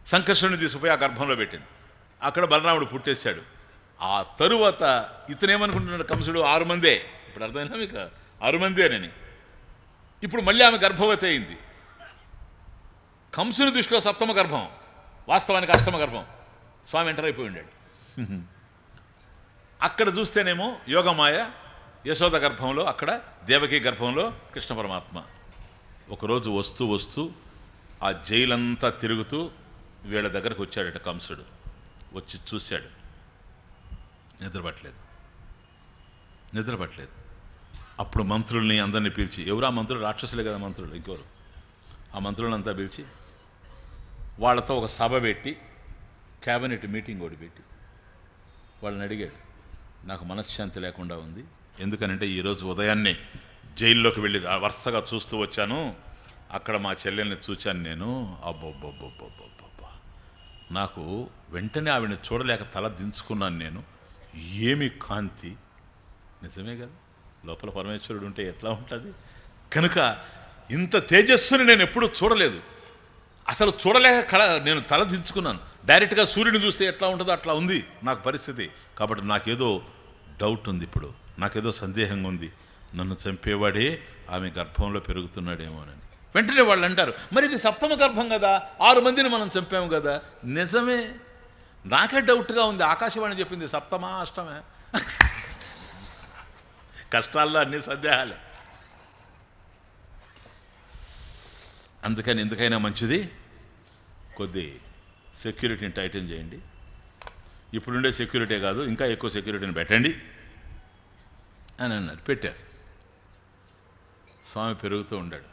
సంకర్షణని తీసుకుపోయి ఆ గర్భంలో పెట్టింది అక్కడ బలరాముడు పుట్టేశాడు ఆ తరువాత ఇతనేమనుకుంటున్నాడు కంసుడు ఆరు మందే ఇప్పుడు అర్థమైనా మీకు ఆరు మందేనని ఇప్పుడు మళ్ళీ ఆమె గర్భవతి అయింది కంసుని దృష్టిలో సప్తమ గర్భం వాస్తవానికి అష్టమ గర్భం స్వామి ఎంటర్ అయిపోయి ఉండాడు అక్కడ చూస్తేనేమో యోగమాయ యశోద గర్భంలో అక్కడ దేవకి గర్భంలో కృష్ణ పరమాత్మ ఒకరోజు వస్తూ వస్తూ ఆ జైలంతా తిరుగుతూ వీళ్ళ దగ్గరకు వచ్చాడట కంసుడు వచ్చి చూశాడు నిద్రపట్టలేదు నిద్రపట్టలేదు అప్పుడు మంత్రుల్ని అందరినీ పిలిచి ఎవరు ఆ మంత్రులు రాక్షసులే కదా మంత్రులు ఇంకెవరు ఆ మంత్రులంతా పిలిచి వాళ్ళతో ఒక సభ పెట్టి క్యాబినెట్ మీటింగ్ ఒకటి పెట్టి వాళ్ళని అడిగాడు నాకు మనశ్శాంతి లేకుండా ఉంది ఎందుకనంటే ఈరోజు ఉదయాన్నే జైల్లోకి వెళ్ళి ఆ వరుసగా చూస్తూ వచ్చాను అక్కడ మా చెల్లెల్ని చూచాను నేను అబ్బబ్బబ్బబ్బబ్బబ్బబ్బా నాకు వెంటనే ఆవిడని చూడలేక తల దించుకున్నాను నేను ఏమి కాంతి నిజమే కదా లోపల పరమేశ్వరుడు ఉంటే ఎట్లా ఉంటుంది కనుక ఇంత తేజస్సుని నేను ఎప్పుడూ చూడలేదు అసలు చూడలేక కళ నేను తల దించుకున్నాను డైరెక్ట్గా సూర్యుని చూస్తే ఎట్లా ఉంటుందో అట్లా ఉంది నాకు పరిస్థితి కాబట్టి నాకేదో డౌట్ ఉంది ఇప్పుడు నాకేదో సందేహంగా ఉంది నన్ను చంపేవాడే ఆమె గర్భంలో పెరుగుతున్నాడేమోనని వెంటనే వాళ్ళు అంటారు మరి ఇది సప్తమ గర్భం కదా ఆరు మందిని మనం చంపాము కదా నిజమే నాకే డౌట్గా ఉంది ఆకాశవాణి చెప్పింది సప్తమా అష్టమే కష్టాల్లో అన్ని సందేహాలే అందుకని ఎందుకైనా మంచిది కొద్ది సెక్యూరిటీని టైటన్ చేయండి ఇప్పుడుండే సెక్యూరిటీ కాదు ఇంకా ఎక్కువ సెక్యూరిటీని పెట్టండి అని అన్నారు పెట్టారు స్వామి పెరుగుతూ ఉండాడు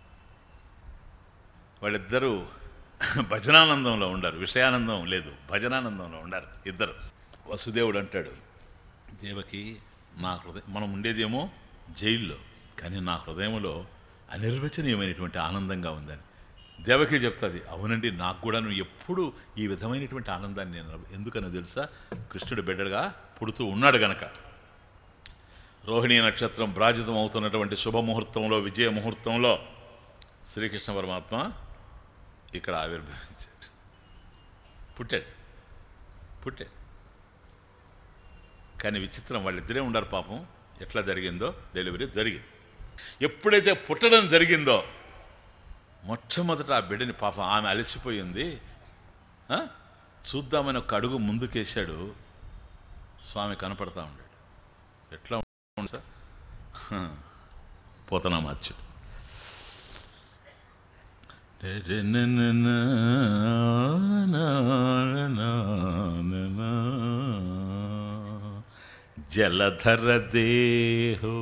వాళ్ళిద్దరూ భజనానందంలో ఉండారు విషయానందం లేదు భజనానందంలో ఉండారు ఇద్దరు వసుదేవుడు అంటాడు దేవకి నా హృదయం మనం ఉండేదేమో జైల్లో కానీ నా హృదయంలో అనిర్వచనీయమైనటువంటి ఆనందంగా ఉందని దేవకి చెప్తుంది అవునండి నాకు కూడా నువ్వు ఎప్పుడు ఈ విధమైనటువంటి ఆనందాన్ని నేను ఎందుకని తెలుసా కృష్ణుడు బిడ్డగా పుడుతూ ఉన్నాడు గనక రోహిణీ నక్షత్రం భ్రాజితం అవుతున్నటువంటి శుభముహూర్తంలో విజయ ముహూర్తంలో శ్రీకృష్ణ పరమాత్మ ఇక్కడ ఆవిర్భవించాడు పుట్టాడు పుట్టాడు కానీ విచిత్రం వాళ్ళిద్దరే ఉండారు పాపం ఎట్లా జరిగిందో డెలివరీ జరిగింది ఎప్పుడైతే పుట్టడం జరిగిందో మొట్టమొదట ఆ బిడ్డని పాపం ఆమె అలసిపోయింది ఆ? చూద్దామని ఒక అడుగు ముందుకేశాడు స్వామి కనపడతా ఉన్నాడు ఎట్లా ఉంది సార్ హ, పోతనా మార్చుడు జలధర దేహో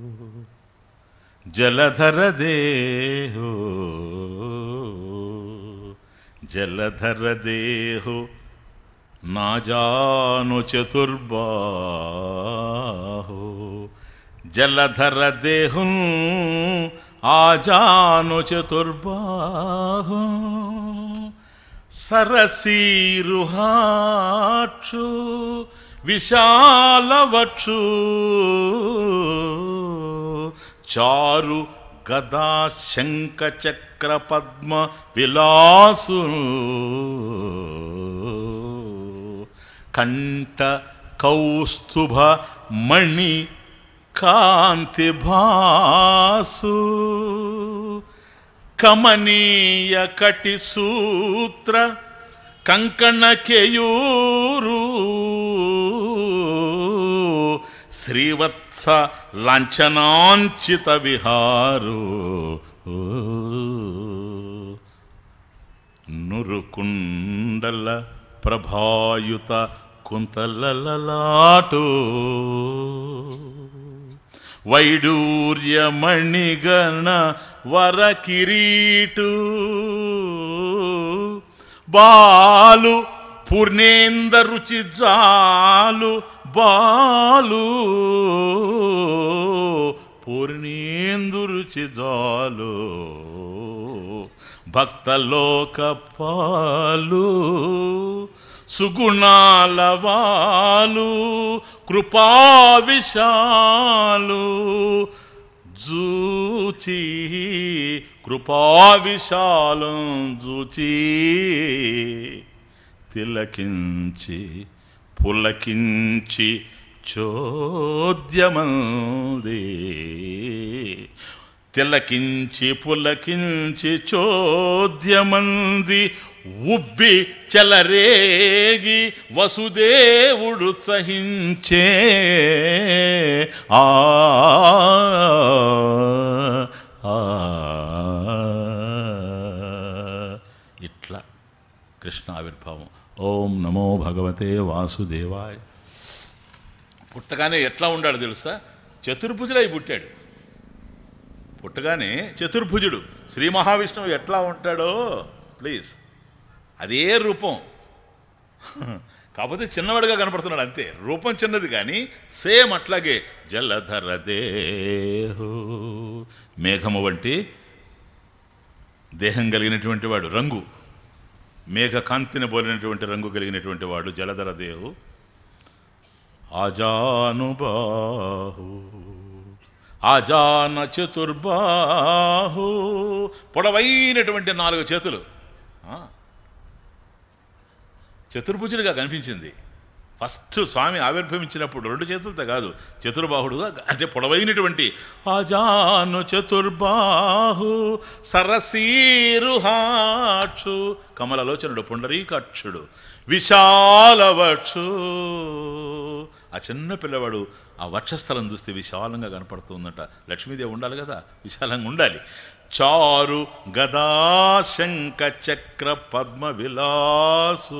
జలధర దేహో జలధర దేహో నా జాను చతుర్బాహో జలధర దేహం ఆజాను చతుర్బాహో సరసీరుహాక్షు విశాలవక్షు చారు గదా శంఖ చక్ర పద్మ విలాసు కంఠ కౌస్తుభ మణి కాంతి భాసు కమనీయ కటి సూత్ర కంకణ కేయూరు శ్రీవత్స లాంఛనాంచిత విహారు నురుకుండల ప్రభాయుత కుంతలలాటు వైడూర్యమణిగణ వర కిరీటు బాలు పూర్ణేంద రుచి జాలు బాలు పూర్ణేందు రుచి జాలు భక్తలోక పాలు సుగుణాల వాలు కృపా విశాలు జూచి కృపా విశాలం జూచి తిలకించి పులకించి చోద్యమంది తిలకించి పులకించి చోద్యమంది ఉబ్బి చెలరేగి వసుదేవుడు సహించే ఆ ఆ. ఇట్లా కృష్ణ ఆవిర్భావం ఓం నమో భగవతే వాసుదేవాయ పుట్టగానే ఎట్లా ఉండాడు తెలుసా చతుర్భుజుడై పుట్టాడు పుట్టగానే చతుర్భుజుడు శ్రీ మహావిష్ణువు ఎట్లా ఉంటాడో ప్లీజ్ అదే రూపం కాకపోతే చిన్నవాడిగా కనపడుతున్నాడు అంతే రూపం చిన్నది కానీ సేమ్ అట్లాగే జలధర దేహు మేఘము వంటి దేహం కలిగినటువంటి వాడు రంగు మేఘ కాంతిని పోలినటువంటి రంగు కలిగినటువంటి వాడు జలధర దేహు ఆజానుబాహు ఆజాన చతుర్బాహు పొడవైనటువంటి నాలుగు చేతులు ఆ. చతుర్భుజుడిగా కనిపించింది ఫస్ట్ స్వామి ఆవిర్భవించినప్పుడు రెండు చేతులతో కాదు చతుర్బాహుడుగా అంటే పొడవైనటువంటి ఆజాను చతుర్బాహు సరసీరుహాక్షు కమలలోచనుడు పుండరీకాక్షుడు విశాలవక్షు ఆ చిన్న పిల్లవాడు ఆ వక్షస్థలం చూస్తే విశాలంగా కనపడుతుందట లక్ష్మీదేవి ఉండాలి కదా విశాలంగా ఉండాలి చారు గదా శంఖ చక్ర పద్మ విలాసు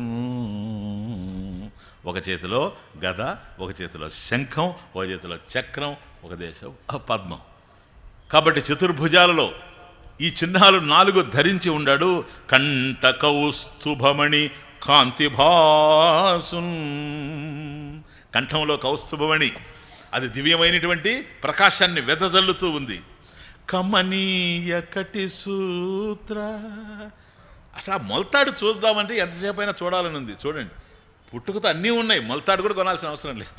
ఒక చేతిలో గద ఒక చేతిలో శంఖం ఒక చేతిలో చక్రం ఒక దేశం పద్మం కాబట్టి చతుర్భుజాలలో ఈ చిహ్నాలు నాలుగు ధరించి ఉండాడు కంట కౌస్తుభమణి కాంతిభాసున్ కంఠంలో కౌస్తుభమణి అది దివ్యమైనటువంటి ప్రకాశాన్ని వెదజల్లుతూ ఉంది కమనీయ కటి సూత్ర అసలు ఆ మొలతాడు చూద్దామంటే ఎంతసేపు అయినా చూడాలని ఉంది చూడండి పుట్టుకతో అన్నీ ఉన్నాయి మొలతాడు కూడా కొనాల్సిన అవసరం లేదు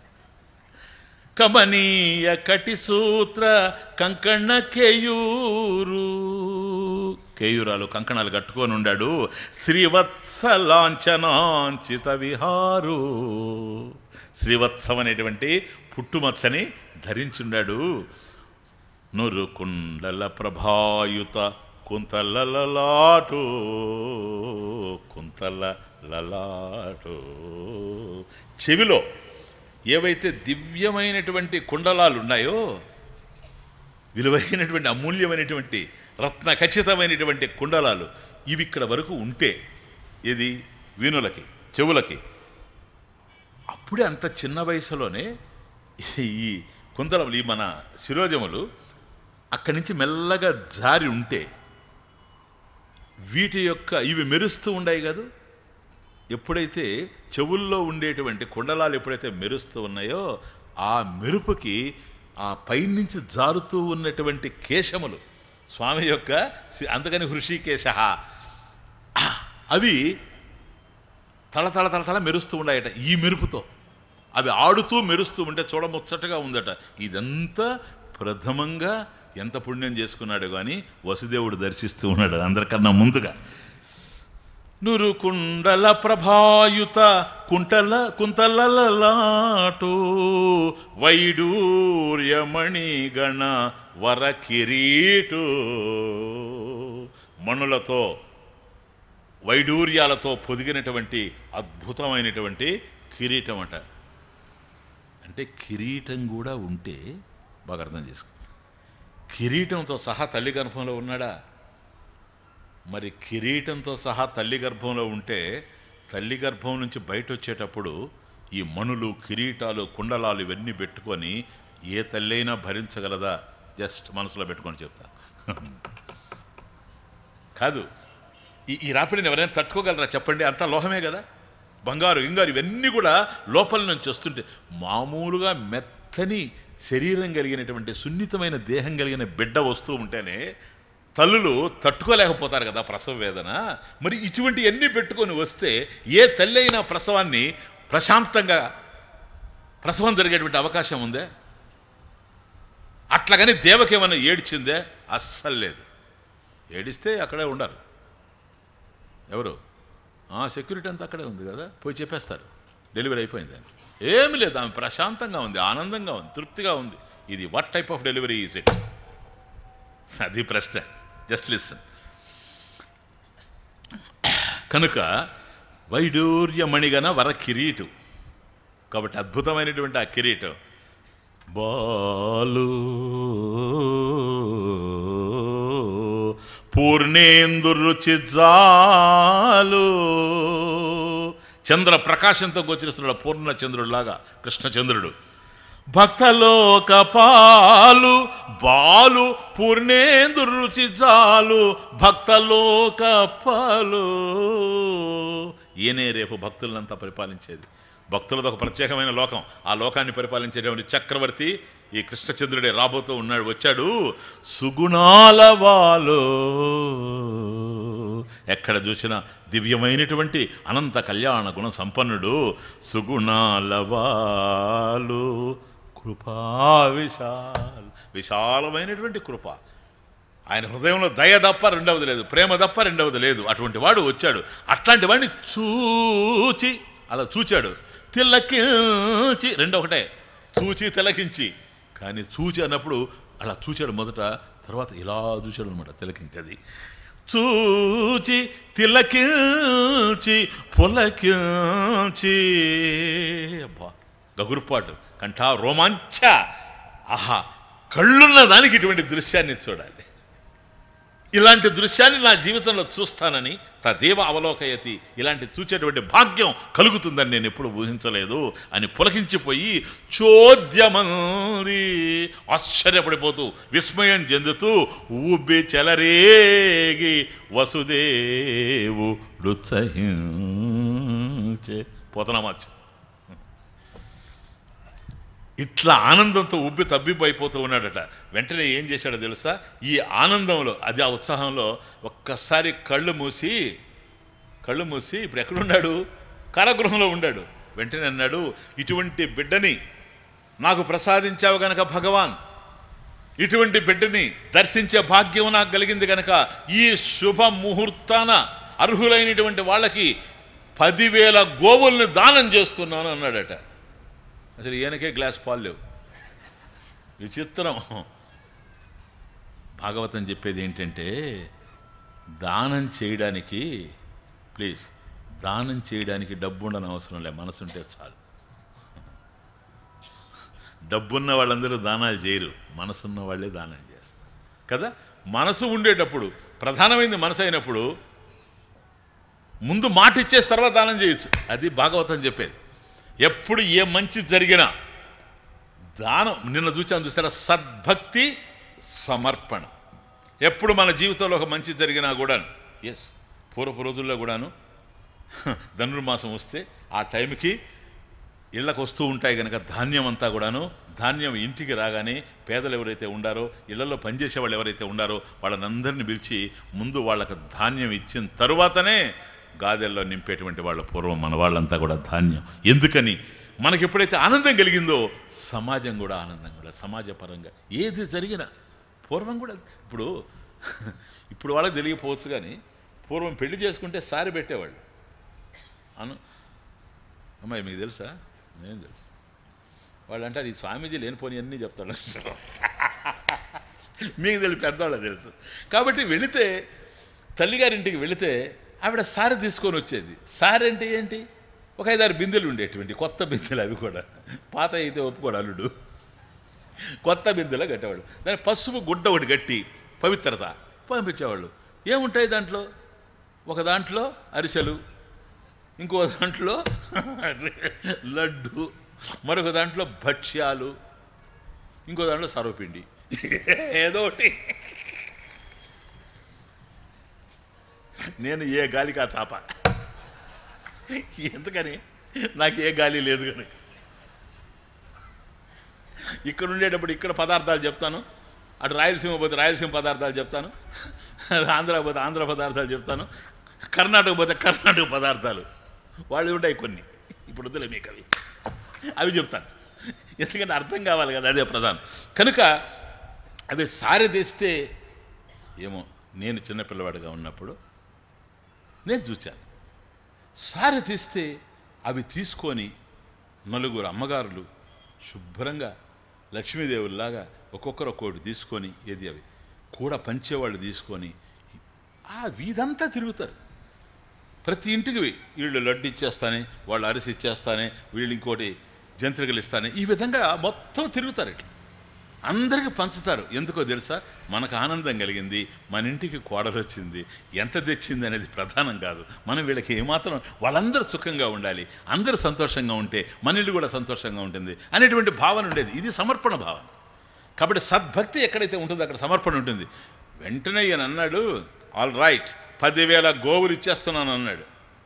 కమనీయ కటి సూత్ర కంకణ కేయూరు కేయూరాలు కంకణాలు కట్టుకొని ఉండాడు శ్రీవత్స లాంఛనాంచిత విహారు శ్రీవత్సం అనేటువంటి పుట్టుమచ్చని ధరించుండాడు నురుకుండల ప్రభాయుత కుంతల లలాటు కుంతల లలాటు చెవిలో ఏవైతే దివ్యమైనటువంటి కుండలాలు ఉన్నాయో విలువైనటువంటి అమూల్యమైనటువంటి రత్న ఖచ్చితమైనటువంటి కుండలాలు ఇవి ఇక్కడ వరకు ఉంటే ఇది వీణులకి చెవులకి అప్పుడే అంత చిన్న వయసులోనే ఈ కుందలములు ఈ మన శిరోజములు అక్కడి నుంచి మెల్లగా జారి ఉంటే వీటి యొక్క ఇవి మెరుస్తూ ఉన్నాయి కదా ఎప్పుడైతే చెవుల్లో ఉండేటువంటి కుండలాలు ఎప్పుడైతే మెరుస్తూ ఉన్నాయో ఆ మెరుపుకి ఆ పైనుంచి జారుతూ ఉన్నటువంటి కేశములు స్వామి యొక్క అందుకని హృషికేశ అవి తల తల తల తల మెరుస్తూ ఉన్నాయట ఈ మెరుపుతో అవి ఆడుతూ మెరుస్తూ ఉంటే చూడముచ్చటగా ఉందట ఇదంతా ప్రథమంగా ఎంత పుణ్యం చేసుకున్నాడు కానీ వసుదేవుడు దర్శిస్తూ ఉన్నాడు అందరికన్నా ముందుగా నురు కుండల ప్రభాయుత కుంటల కుంతలలాటు వైడూర్యమణి గణ వర కిరీటు మణులతో వైడూర్యాలతో పొదిగినటువంటి అద్భుతమైనటువంటి కిరీటం అట అంటే కిరీటం కూడా ఉంటే బాగా అర్థం చేసుకో కిరీటంతో సహా తల్లి గర్భంలో ఉన్నాడా మరి కిరీటంతో సహా తల్లి గర్భంలో ఉంటే తల్లి గర్భం నుంచి బయట వచ్చేటప్పుడు ఈ మణులు కిరీటాలు కుండలాలు ఇవన్నీ పెట్టుకొని ఏ తల్లి అయినా భరించగలదా జస్ట్ మనసులో పెట్టుకొని చెప్తా కాదు ఈ ఈ రాపిడిని ఎవరైనా తట్టుకోగలరా చెప్పండి అంతా లోహమే కదా బంగారు ఇంగారు ఇవన్నీ కూడా లోపల నుంచి వస్తుంటే మామూలుగా మెత్తని శరీరం కలిగినటువంటి సున్నితమైన దేహం కలిగిన బిడ్డ వస్తూ ఉంటేనే తల్లులు తట్టుకోలేకపోతారు కదా ప్రసవ వేదన మరి ఇటువంటి అన్నీ పెట్టుకొని వస్తే ఏ తల్లి అయినా ప్రసవాన్ని ప్రశాంతంగా ప్రసవం జరిగేటువంటి అవకాశం ఉందే అట్లాగని దేవకి ఏమైనా ఏడ్చిందే అస్సలు లేదు ఏడిస్తే అక్కడే ఉండరు ఎవరు ఆ సెక్యూరిటీ అంతా అక్కడే ఉంది కదా పోయి చెప్పేస్తారు డెలివరీ అయిపోయిందని ఏమి లేదు ఆమె ప్రశాంతంగా ఉంది ఆనందంగా ఉంది తృప్తిగా ఉంది ఇది what type of delivery is it అది ప్రశ్న జస్ట్ లిసన్ కనుక వైడూర్యమణిగన వర కిరీటు కాబట్టి అద్భుతమైనటువంటి ఆ కిరీటం బాలు పూర్ణేందు రుచి జాలు చంద్ర ప్రకాశంతో గోచరిస్తున్నాడు పూర్ణ చంద్రుడిలాగా కృష్ణచంద్రుడు భక్తలోక పాలు బాలు పూర్ణేందు రుచి జాలు భక్తలోక పాలు ఈయనే రేపు భక్తులంతా పరిపాలించేది భక్తులది ఒక ప్రత్యేకమైన లోకం ఆ లోకాన్ని పరిపాలించేటువంటి చక్రవర్తి ఈ కృష్ణచంద్రుడే రాబోతూ ఉన్నాడు వచ్చాడు సుగుణాల వాలో ఎక్కడ చూసినా దివ్యమైనటువంటి అనంత కళ్యాణ గుణ సంపన్నుడు సుగుణాల వాలు కృపా విశాల్ విశాలమైనటువంటి కృప ఆయన హృదయంలో దయ తప్ప రెండవది లేదు ప్రేమ తప్ప రెండవది లేదు అటువంటి వాడు వచ్చాడు అట్లాంటి వాడిని చూచి అలా చూచాడు తిలకించి రెండు ఒకటే చూచి తిలకించి కానీ చూచి అన్నప్పుడు అలా చూచాడు మొదట తర్వాత ఇలా చూశాడు అనమాట తిలకించేది చూచి తిలకించి పులకించి అబ్బా గగురుపాటు కంఠ రోమాంచ ఆహా కళ్ళున్న దానికి ఇటువంటి దృశ్యాన్ని చూడాలి ఇలాంటి దృశ్యాన్ని నా జీవితంలో చూస్తానని తదేవ అవలోకయతి ఇలాంటి చూచేటువంటి భాగ్యం కలుగుతుందని నేను ఎప్పుడు ఊహించలేదు అని పులకించిపోయి చోద్యమంది ఆశ్చర్యపడిపోతూ విస్మయం చెందుతూ ఊబి చెలరేగి వసుదేవు డుత్సహించే పోతనమాచు ఇట్లా ఆనందంతో ఉబ్బి తబ్బిబ్బైపోతూ ఉన్నాడట వెంటనే ఏం చేశాడో తెలుసా ఈ ఆనందంలో అది ఆ ఉత్సాహంలో ఒక్కసారి కళ్ళు మూసి కళ్ళు మూసి ఇప్పుడు ఎక్కడున్నాడు కారాగృహంలో ఉన్నాడు వెంటనే అన్నాడు ఇటువంటి బిడ్డని నాకు ప్రసాదించావు గనక భగవాన్ ఇటువంటి బిడ్డని దర్శించే భాగ్యం నాకు కలిగింది గనక ఈ శుభ ముహూర్తాన అర్హులైనటువంటి వాళ్ళకి పదివేల గోవుల్ని దానం చేస్తున్నాను అన్నాడట అసలు ఈయనకే గ్లాస్ పాలు లేవు విచిత్రం భాగవతం చెప్పేది ఏంటంటే దానం చేయడానికి ప్లీజ్ దానం చేయడానికి డబ్బు ఉండని అవసరం లే మనసు ఉంటే చాలు డబ్బున్న వాళ్ళందరూ దానాలు చేయరు మనసున్న వాళ్ళే దానం చేస్తారు కదా మనసు ఉండేటప్పుడు ప్రధానమైనది మనసు అయినప్పుడు ముందు మాట ఇచ్చేసి తర్వాత దానం చేయొచ్చు అది భాగవతం చెప్పేది ఎప్పుడు ఏ మంచి జరిగినా దానం నిన్న చూచాను చూసారా సద్భక్తి సమర్పణ ఎప్పుడు మన జీవితంలో ఒక మంచి జరిగినా కూడా ఎస్ పూర్వపు రోజుల్లో కూడాను ధనుర్మాసం వస్తే ఆ టైంకి ఇళ్ళకు వస్తూ ఉంటాయి కనుక ధాన్యం అంతా కూడాను ధాన్యం ఇంటికి రాగానే పేదలు ఎవరైతే ఉండారో ఇళ్లలో పనిచేసే వాళ్ళు ఎవరైతే ఉండారో వాళ్ళనందరిని పిలిచి ముందు వాళ్ళకి ధాన్యం ఇచ్చిన తరువాతనే గాదెల్లో నింపేటువంటి వాళ్ళ పూర్వం మన వాళ్ళంతా కూడా ధాన్యం ఎందుకని మనకి ఎప్పుడైతే ఆనందం కలిగిందో సమాజం కూడా ఆనందం కూడా సమాజపరంగా ఏది జరిగినా పూర్వం కూడా ఇప్పుడు ఇప్పుడు వాళ్ళకి తెలియకపోవచ్చు కానీ పూర్వం పెళ్లి చేసుకుంటే సారి పెట్టేవాళ్ళు అను అమ్మాయి మీకు తెలుసా నేను తెలుసు వాళ్ళు అంటారు ఈ స్వామీజీ లేనిపోని అన్నీ చెప్తాడు మీకు తెలిసి పెద్దవాళ్ళకి తెలుసు కాబట్టి వెళితే తల్లిగారింటికి వెళితే ఆవిడ సారి తీసుకొని వచ్చేది సారి అంటే ఏంటి ఒక ఐదారు బిందెలు ఉండేటువంటి కొత్త బిందెలు అవి కూడా పాత అయితే ఒప్పుకోడు అల్లుడు కొత్త బిందెలో కట్టేవాడు దాని పసుపు గుడ్డ ఒకటి కట్టి పవిత్రత పంపించేవాళ్ళు ఏముంటాయి దాంట్లో ఒక దాంట్లో అరిసెలు ఇంకో దాంట్లో లడ్డు మరొక దాంట్లో భక్ష్యాలు ఇంకో దాంట్లో సర్వపిండి ఏదో ఒకటి నేను ఏ గాలికి ఆ చాప ఎందుకని నాకు ఏ గాలి లేదు కనుక ఇక్కడ ఉండేటప్పుడు ఇక్కడ పదార్థాలు చెప్తాను అటు రాయలసీమ పోతే రాయలసీమ పదార్థాలు చెప్తాను ఆంధ్ర పోతే ఆంధ్ర పదార్థాలు చెప్తాను కర్ణాటక పోతే కర్ణాటక పదార్థాలు వాళ్ళు ఉంటాయి కొన్ని ఇప్పుడు వద్దులే మీకు అవి అవి చెప్తాను ఎందుకంటే అర్థం కావాలి కదా అదే ప్రధానం కనుక అవి సారదీస్తే ఏమో నేను చిన్నపిల్లవాడిగా ఉన్నప్పుడు నేను చూచాను సారి తీస్తే అవి తీసుకొని నలుగురు అమ్మగారులు శుభ్రంగా లక్ష్మీదేవుల్లాగా ఒక్కొక్కరు ఒక్కోటి తీసుకొని ఏది అవి కూడా పంచేవాళ్ళు తీసుకొని ఆ వీధంతా తిరుగుతారు ప్రతి ఇంటికి వీళ్ళు లడ్డు ఇచ్చేస్తానే వాళ్ళు అరిసి ఇచ్చేస్తానే వీళ్ళు ఇంకోటి జంత్రికలు ఇస్తానే ఈ విధంగా మొత్తం తిరుగుతారు ఇట్లా అందరికీ పంచుతారు ఎందుకో తెలుసా మనకు ఆనందం కలిగింది మన ఇంటికి కోడలు వచ్చింది ఎంత తెచ్చింది అనేది ప్రధానం కాదు మనం వీళ్ళకి ఏమాత్రం వాళ్ళందరూ సుఖంగా ఉండాలి అందరూ సంతోషంగా ఉంటే మన ఇల్లు కూడా సంతోషంగా ఉంటుంది అనేటువంటి భావన ఉండేది ఇది సమర్పణ భావన కాబట్టి సద్భక్తి ఎక్కడైతే ఉంటుందో అక్కడ సమర్పణ ఉంటుంది వెంటనే ఈయన అన్నాడు ఆల్ రైట్ పదివేల గోవులు ఇచ్చేస్తున్నాను అన్నాడు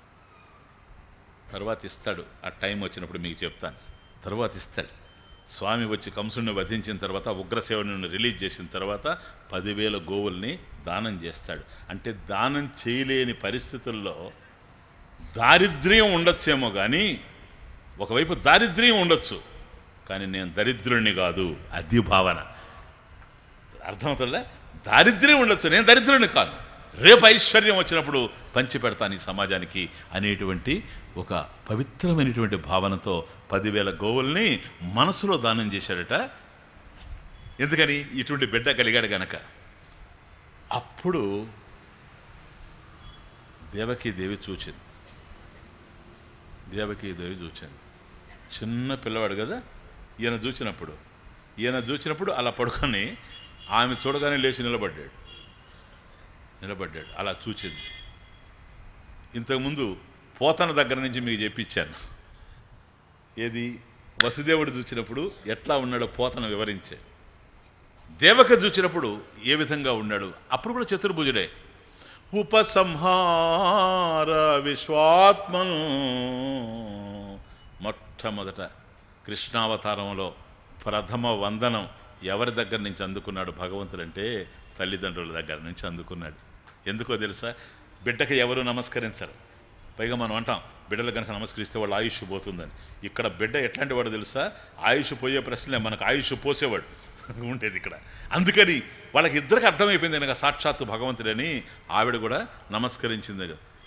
తర్వాత ఇస్తాడు ఆ టైం వచ్చినప్పుడు మీకు చెప్తాను తర్వాత ఇస్తాడు స్వామి వచ్చి కంసుడిని వధించిన తర్వాత ఉగ్రసేవుని రిలీజ్ చేసిన తర్వాత పదివేల గోవుల్ని దానం చేస్తాడు అంటే దానం చేయలేని పరిస్థితుల్లో దారిద్ర్యం ఉండొచ్చేమో కానీ ఒకవైపు దారిద్ర్యం ఉండొచ్చు కానీ నేను దరిద్రుణ్ణి కాదు అది భావన అర్థమవుతుందా దారిద్ర్యం ఉండొచ్చు నేను దరిద్రుని కాను రేపు ఐశ్వర్యం వచ్చినప్పుడు పంచి పెడతాను ఈ సమాజానికి అనేటువంటి ఒక పవిత్రమైనటువంటి భావనతో పదివేల గోవుల్ని మనసులో దానం చేశాడట ఎందుకని ఇటువంటి బిడ్డ కలిగాడు గనక అప్పుడు దేవకీ దేవి చూచింది దేవకీ దేవి చూచింది చిన్న పిల్లవాడు కదా ఈయన చూచినప్పుడు ఈయన చూచినప్పుడు అలా పడుకొని ఆమె చూడగానే లేచి నిలబడ్డాడు నిలబడ్డాడు అలా చూచింది ఇంతకుముందు పోతన దగ్గర నుంచి మీకు చెప్పించాను ఏది వసుదేవుడు చూచినప్పుడు ఎట్లా ఉన్నాడో పోతన వివరించే దేవక చూచినప్పుడు ఏ విధంగా ఉన్నాడు అప్పుడు కూడా చతుర్భుజుడే ఉపసంహార విశ్వాత్మను మొట్టమొదట కృష్ణావతారంలో ప్రథమ వందనం ఎవరి దగ్గర నుంచి అందుకున్నాడు భగవంతుడంటే తల్లిదండ్రుల దగ్గర నుంచి అందుకున్నాడు ఎందుకో తెలుసా బిడ్డకి ఎవరు నమస్కరించరు పైగా మనం అంటాం బిడ్డలు కనుక నమస్కరిస్తే వాళ్ళ ఆయుష్ పోతుందని ఇక్కడ బిడ్డ ఎట్లాంటి వాడు తెలుసా ఆయుష్ పోయే ప్రశ్నలే మనకు ఆయుష్ పోసేవాడు ఉండేది ఇక్కడ అందుకని వాళ్ళకి ఇద్దరికి అర్థమైపోయింది కనుక సాక్షాత్తు భగవంతుడని ఆవిడ కూడా నమస్కరించింది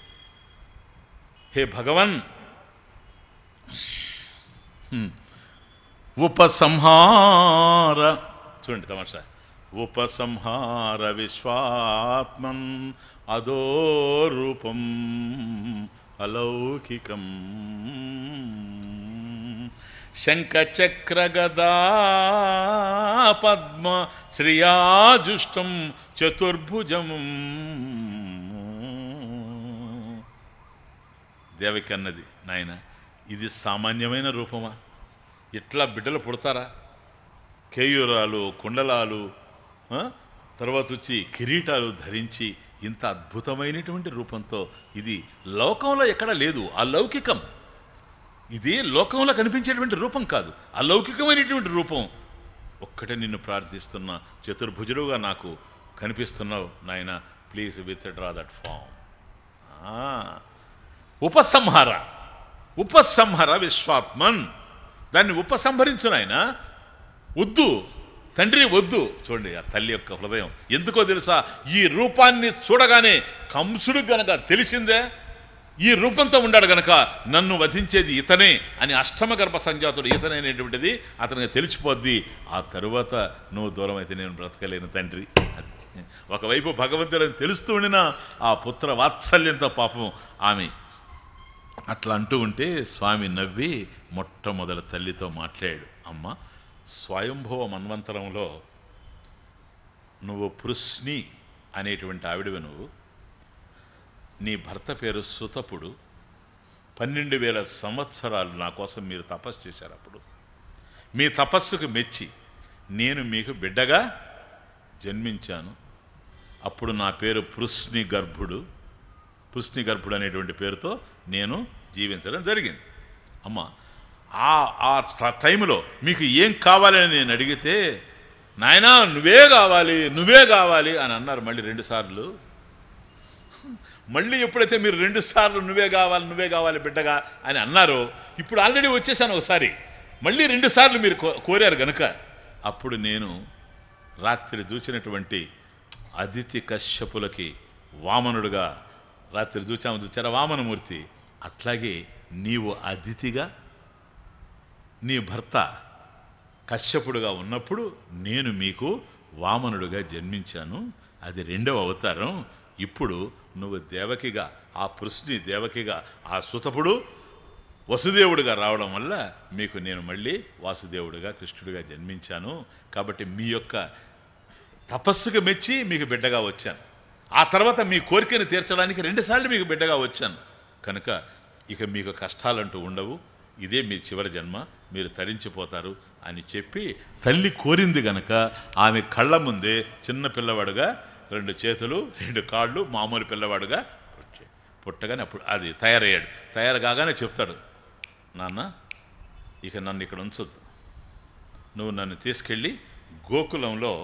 హే భగవన్ హ్మ్. ఉపసంహార చూడండి తమాషా ఉపసంహార విశ్వాత్మన్ అదో రూపం అలౌకికం శంఖచక్రగదా పద్మ శ్రియాజుష్టం చతుర్భుజం దేవకి అన్నది నాయన ఇది సామాన్యమైన రూపమా ఇట్లా బిడ్డలు పుడతారా కేయూరాలు కుండలాలు ఆ? తర్వాత వచ్చి కిరీటాలు ధరించి ఇంత అద్భుతమైనటువంటి రూపంతో ఇది లోకంలో ఎక్కడ లేదు అలౌకికం ఇది లోకంలో కనిపించేటువంటి రూపం కాదు అలౌకికమైనటువంటి రూపం ఒక్కటే నిన్ను ప్రార్థిస్తున్నా చతుర్భుజుడుగా నాకు కనిపిస్తున్నావు నాయన please withdraw that form ఉపసంహార ఉపసంహార విశ్వాత్మన్ దాన్ని ఉపసంహరించు నాయన వద్దు తండ్రి వద్దు చూడండి ఆ తల్లి యొక్క హృదయం ఎందుకో తెలుసా ఈ రూపాన్ని చూడగానే కంసుడు గనక తెలిసిందే ఈ రూపంతో ఉన్నాడు గనక నన్ను వధించేది ఇతనే అని అష్టమ గర్భ సంజాతుడు ఇతనే అనేటువంటిది అతనికి తెలిసిపోద్ది ఆ తరువాత నువ్వు దూరం అయితే నేను బ్రతకలేను తండ్రి అది. ఒకవైపు భగవంతుడని తెలుస్తూ ఉండినా ఆ పుత్ర వాత్సల్యంతో పాపం ఆమె అట్లా అంటూ ఉంటే స్వామి నవ్వి మొట్టమొదటి తల్లితో మాట్లాడాడు అమ్మ స్వయంభవ మన్వంతరంలో నువ్వు పృశ్ని అనేటువంటి ఆవిడవి నువ్వు నీ భర్త పేరు సుతపుడు పన్నెండు వేల సంవత్సరాలు నా కోసం మీరు తపస్సు చేశారు అప్పుడు మీ తపస్సుకు మెచ్చి నేను మీకు బిడ్డగా జన్మించాను అప్పుడు నా పేరు పృశ్ని గర్భుడు పృశ్ని గర్భుడు అనేటువంటి పేరుతో నేను జీవించడం జరిగింది అమ్మ ఆ ఆ స్ట- టైంలో మీకు ఏం కావాలని నేను అడిగితే నాయనా నువ్వే కావాలి నువ్వే కావాలి అని అన్నారు మళ్ళీ రెండు సార్లు మళ్ళీ ఎప్పుడైతే మీరు రెండు సార్లు నువ్వే కావాలి నువ్వే కావాలి బిడ్డగా అని అన్నారో ఇప్పుడు ఆల్రెడీ వచ్చేసాను ఒకసారి మళ్ళీ రెండు సార్లు మీరు కో- కోరారు గనుక అప్పుడు నేను రాత్రి చూచినటువంటి అదితి కశ్యపులకి వామనుడుగా రాత్రి చూచాము చూచారా వామనమూర్తి అట్లాగే నీవు అతిథిగా నీ భర్త కశ్యపుడుగా ఉన్నప్పుడు నేను మీకు వామనుడుగా జన్మించాను అది రెండవ అవతారం ఇప్పుడు నువ్వు దేవకిగా ఆ పురుషుని దేవకిగా ఆ సుతపుడు వసుదేవుడిగా రావడం వల్ల మీకు నేను మళ్ళీ వాసుదేవుడిగా కృష్ణుడిగా జన్మించాను కాబట్టి మీ యొక్క తపస్సుకు మెచ్చి మీకు బిడ్డగా వచ్చాను ఆ తర్వాత మీ కోరికను తీర్చడానికి రెండుసార్లు మీకు బిడ్డగా వచ్చాను కనుక ఇక మీకు కష్టాలంటూ ఉండవు ఇదే మీ చివరి జన్మ మీరు తరించిపోతారు అని చెప్పి తల్లి కోరింది గనక ఆమె కళ్ళ ముందే చిన్న పిల్లవాడుగా రెండు చేతులు రెండు కాళ్ళు మామూలు పిల్లవాడుగా పుట్టాడు. పుట్టగానే అప్పుడు అది తయారయ్యాడు తయారు కాగానే చెప్తాడు నాన్న ఇక నన్ను ఇక్కడ ఉంచొద్దు నువ్వు నన్ను తీసుకెళ్ళి గోకులంలో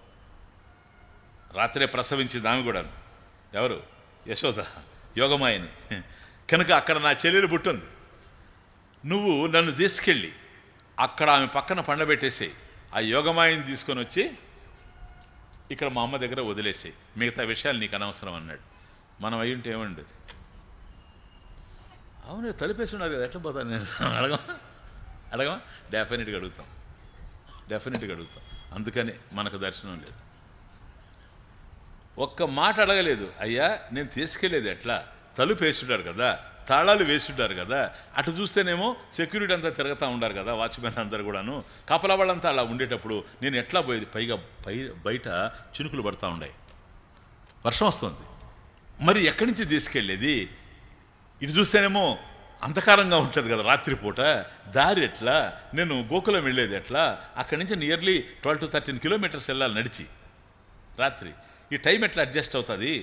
రాత్రే ప్రసవించింది ఆమె కూడా ఎవరు యశోద యోగమాయని కనుక అక్కడ నా చెల్లెలు పుట్టింది నువ్వు నన్ను తీసుకెళ్ళి అక్కడ ఆమె పక్కన పండబెట్టేసేయి ఆ యోగమాయని తీసుకొని వచ్చి ఇక్కడ మా అమ్మ దగ్గర వదిలేసేయి మిగతా విషయాలు నీకు అనవసరం అన్నాడు మనం అయి ఉంటే ఏమండేది అవును తలిపేసి ఉన్నారు కదా ఎట్లా పోతాను నేను అడగమా అడగమా డెఫినెట్గా అడుగుతాం డెఫినెట్గా అడుగుతాం అందుకని మనకు దర్శనం లేదు ఒక్క మాట అడగలేదు అయ్యా నేను తీసుకెళ్ళేది ఎట్లా తలుపు వేసుంటారు కదా తాళాలు వేసుంటారు కదా అటు చూస్తేనేమో సెక్యూరిటీ అంతా తిరుగుతూ ఉండారు కదా వాచ్మెన్ అందరు కూడాను కాపలా వాళ్ళంతా అలా ఉండేటప్పుడు నేను ఎట్లా పోయేది పైగా పై బయట చినుకులు పడతా ఉన్నాయి వర్షం వస్తుంది మరి ఎక్కడి నుంచి తీసుకెళ్ళేది ఇటు చూస్తేనేమో అంధకారంగా ఉంటుంది కదా రాత్రిపూట దారి ఎట్లా నేను గోకులం వెళ్ళేది ఎట్లా అక్కడి నుంచి nearly twelve to thirteen kilometres వెళ్ళాలి నడిచి రాత్రి ఈ టైం ఎట్లా అడ్జస్ట్ అవుతుంది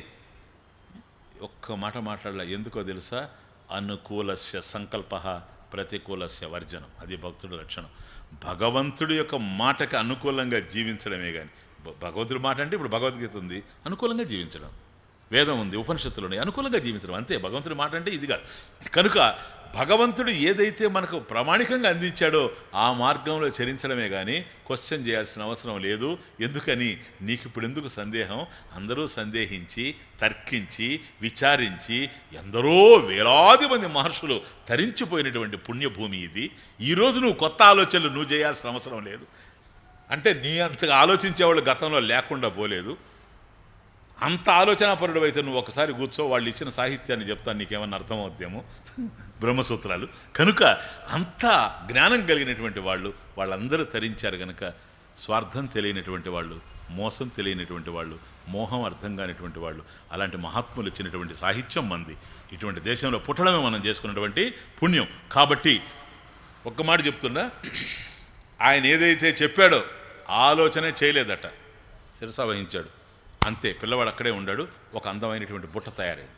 ఒక్క మాట మాట్లాడలే ఎందుకో తెలుసా అనుకూలస్య సంకల్ప ప్రతికూలస్య వర్జనం అది భక్తుడి లక్షణం భగవంతుడి యొక్క మాటకి అనుకూలంగా జీవించడమే కానీ భగవంతుడి మాట అంటే ఇప్పుడు భగవద్గీత ఉంది అనుకూలంగా జీవించడం వేదం ఉంది ఉపనిషత్తులు ఉన్నాయి అనుకూలంగా జీవించడం అంతే భగవంతుడి మాట అంటే ఇది కాదు కనుక భగవంతుడు ఏదైతే మనకు ప్రామాణికంగా అందించాడో ఆ మార్గంలో చరించడమే కానీ క్వశ్చన్ చేయాల్సిన అవసరం లేదు ఎందుకని నీకు ఇప్పుడు ఎందుకు సందేహం అందరూ సందేహించి తర్కించి విచారించి ఎందరో వేలాది మంది మహర్షులు తరించిపోయినటువంటి పుణ్యభూమి ఇది ఈరోజు నువ్వు కొత్త ఆలోచనలు నువ్వు చేయాల్సిన అవసరం లేదు అంటే నీ అంతగా ఆలోచించేవాళ్ళు గతంలో లేకుండా పోలేదు అంత ఆలోచనాపరుడు అయితే నువ్వు ఒకసారి కూర్చో వాళ్ళు ఇచ్చిన సాహిత్యాన్ని చెప్తాను నీకేమన్నా అర్థమవుద్దేమో బ్రహ్మసూత్రాలు కనుక అంత జ్ఞానం కలిగినటువంటి వాళ్ళు వాళ్ళందరూ తరించారు గనుక స్వార్థం తెలియనటువంటి వాళ్ళు మోసం తెలియనటువంటి వాళ్ళు మోహం అర్థం కానిటువంటి వాళ్ళు అలాంటి మహాత్ములు ఇచ్చినటువంటి సాహిత్యం మంది ఇటువంటి దేశంలో పుట్టడమే మనం చేసుకున్నటువంటి పుణ్యం కాబట్టి ఒక్క మాట చెప్తున్నా ఆయన ఏదైతే చెప్పాడో ఆలోచనే చేయలేదట శిరస వహించాడు అంతే పిల్లవాడు అక్కడే ఉండాడు ఒక అందమైనటువంటి బుట్ట తయారైంది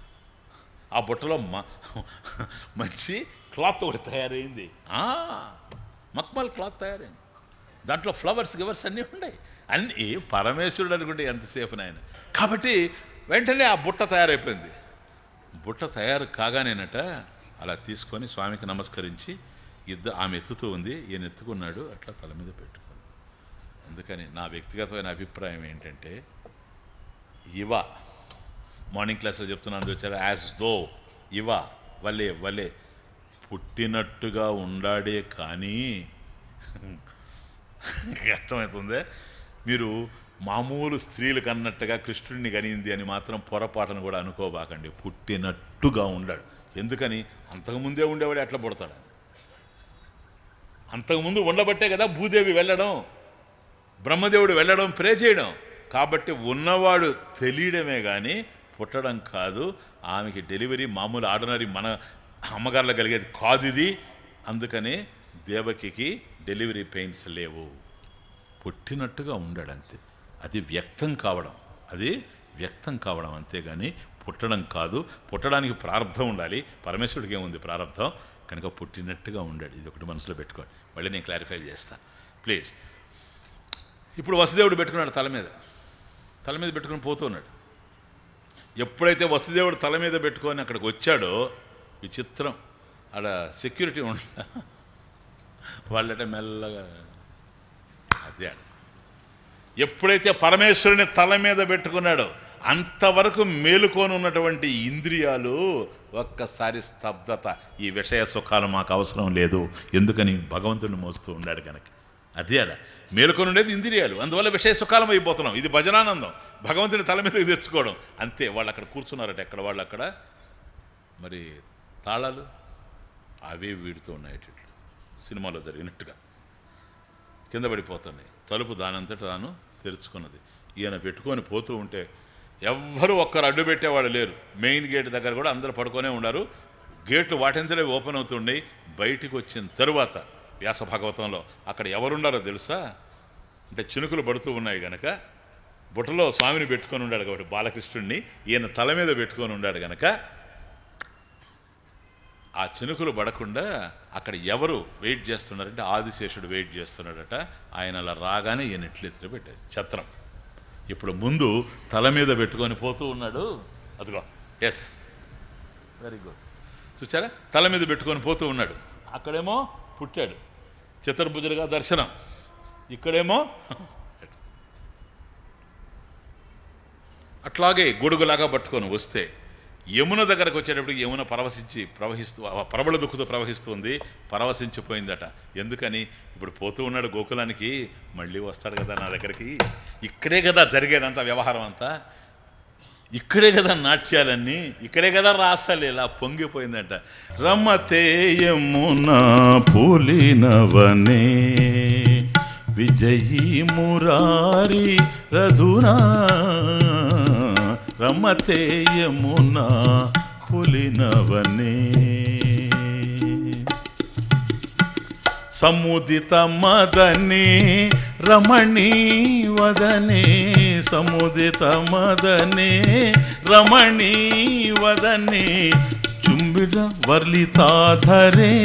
ఆ బుట్టలో మ- మంచి క్లాత్ ఒకటి తయారైంది ఆ, మక్మల్ క్లాత్ తయారైంది దాంట్లో ఫ్లవర్స్ గివర్స్ అన్నీ ఉన్నాయి అన్నీ పరమేశ్వరుడు అనుకుంటే ఎంతసేపు నాయన కాబట్టి వెంటనే ఆ బుట్ట తయారైపోయింది బుట్ట తయారు కాగానేనట అలా తీసుకొని స్వామికి నమస్కరించి ఇద్దరు ఆమె ఎత్తుతూ ఉంది ఈయన ఎత్తుకున్నాడు అట్లా తల మీద పెట్టుకున్నాడు అందుకని నా వ్యక్తిగతమైన అభిప్రాయం ఏంటంటే ఇవ మార్నింగ్ క్లాస్లో చెప్తున్నాను వచ్చారు యాజ్ దో ఇవ వలే వలే పుట్టినట్టుగా ఉండాడే కానీ అర్థమవుతుందే మీరు మామూలు స్త్రీలకు అన్నట్టుగా కృష్ణుడిని కనింది అని మాత్రం పొరపాటును కూడా అనుకోబాకండి పుట్టినట్టుగా ఉండాడు ఎందుకని అంతకుముందే ఉండేవాడు ఎట్లా పుడతాడు అంతకుముందు ఉండబట్టే కదా భూదేవి వెళ్ళడం బ్రహ్మదేవుడు వెళ్ళడం ప్రే చేయడం కాబట్టి ఉన్నవాడు తెలియడమే కానీ పుట్టడం కాదు ఆమెకి డెలివరీ మామూలు ఆర్డినరీ మన అమ్మగారులో కలిగేది కాదు ఇది అందుకనే దేవకికి డెలివరీ పెయిన్స్ లేవు పుట్టినట్టుగా ఉండాడు అంతే అది వ్యక్తం కావడం అది వ్యక్తం కావడం అంతేగాని పుట్టడం కాదు పుట్టడానికి ప్రారంధం ఉండాలి పరమేశ్వరుడికి ఏముంది ప్రారంధం కనుక పుట్టినట్టుగా ఉండాడు ఇది ఒకటి మనసులో పెట్టుకోండి మళ్ళీ నేను క్లారిఫై చేస్తాను ప్లీజ్ ఇప్పుడు వసుదేవుడు పెట్టుకున్నాడు తల మీద తల మీద పెట్టుకుని పోతున్నాడు ఎప్పుడైతే వసుదేవుడు తల మీద పెట్టుకొని అక్కడికి వచ్చాడో విచిత్రం ఆడ సెక్యూరిటీ ఉండ వాళ్ళట మెల్లగా అదే ఆడ ఎప్పుడైతే పరమేశ్వరుని తల మీద పెట్టుకున్నాడో అంతవరకు మేలుకొని ఉన్నటువంటి ఇంద్రియాలు ఒక్కసారి స్తబ్దత ఈ విషయ సుఖాలు మాకు అవసరం లేదు ఎందుకని భగవంతుడిని మోస్తూ ఉన్నాడు కనుక అదే ఆడ మేలుకొని ఉండేది ఇంద్రియాలు అందువల్ల విషయ సుఖాలం అయిపోతున్నాం ఇది భజనానందం భగవంతుని తల మీదకి తెచ్చుకోవడం అంతే వాళ్ళు అక్కడ కూర్చున్నారట ఎక్కడ వాళ్ళు అక్కడ మరి తాళాలు అవే వీడుతూ ఉన్నాయి ఇట్లా సినిమాలో జరిగినట్టుగా కింద పడిపోతున్నాయి తలుపు దానంతట తాను తెరుచుకున్నది ఈయన పెట్టుకొని పోతూ ఉంటే ఎవ్వరూ ఒక్కరు అడ్డు పెట్టేవాడు లేరు మెయిన్ గేట్ దగ్గర కూడా అందరూ పడుకొనే ఉన్నారు గేట్లు వాటింతలే ఓపెన్ అవుతుండే బయటికి వచ్చిన తరువాత వ్యాస భాగవతంలో అక్కడ ఎవరున్నారో తెలుసా అంటే చినుకులు పడుతూ ఉన్నాయి గనక బుట్టలో స్వామిని పెట్టుకొని ఉన్నాడు కాబట్టి బాలకృష్ణుడిని ఈయన తల మీద పెట్టుకొని ఉన్నాడు గనక ఆ చినుకులు పడకుండా అక్కడ ఎవరు వెయిట్ చేస్తున్నారంటే ఆదిశేషుడు వెయిట్ చేస్తున్నాడట ఆయన అలా రాగానే ఈయన ఎట్లెత్తులు పెట్టారు ఛత్రం ఇప్పుడు ముందు తల మీద పెట్టుకొని పోతూ ఉన్నాడు అదిగో ఎస్ వెరీ గుడ్ చూసారా తల మీద పెట్టుకొని పోతూ ఉన్నాడు అక్కడేమో పుట్టాడు చతుర్భుజులుగా దర్శనం ఇక్కడేమో అట్లాగే గొడుగులాగా పట్టుకొని వస్తే యమున దగ్గరకు వచ్చేటప్పటికి యమున పరవశించి ప్రవహిస్తూ ఆ పరబల దుక్కుతో ప్రవహిస్తుంది పరవశించిపోయిందట ఎందుకని ఇప్పుడు పోతూ ఉన్నాడు గోకులానికి మళ్ళీ వస్తాడు కదా నా దగ్గరికి ఇక్కడే కదా జరిగేదంతా వ్యవహారం అంతా ఇక్కడే కదా నాట్యాలన్నీ ఇక్కడే కదా రాసాలి ఇలా పొంగిపోయిందంట రమతేయమున పూలినవనే విజయీ మురారి రధునా రమతేయమున పులినవనే సముదిత మదనే రమణీ వదనే సముదిత మదనే రమణీ వదనే చుంబిడ వర్లితాధరే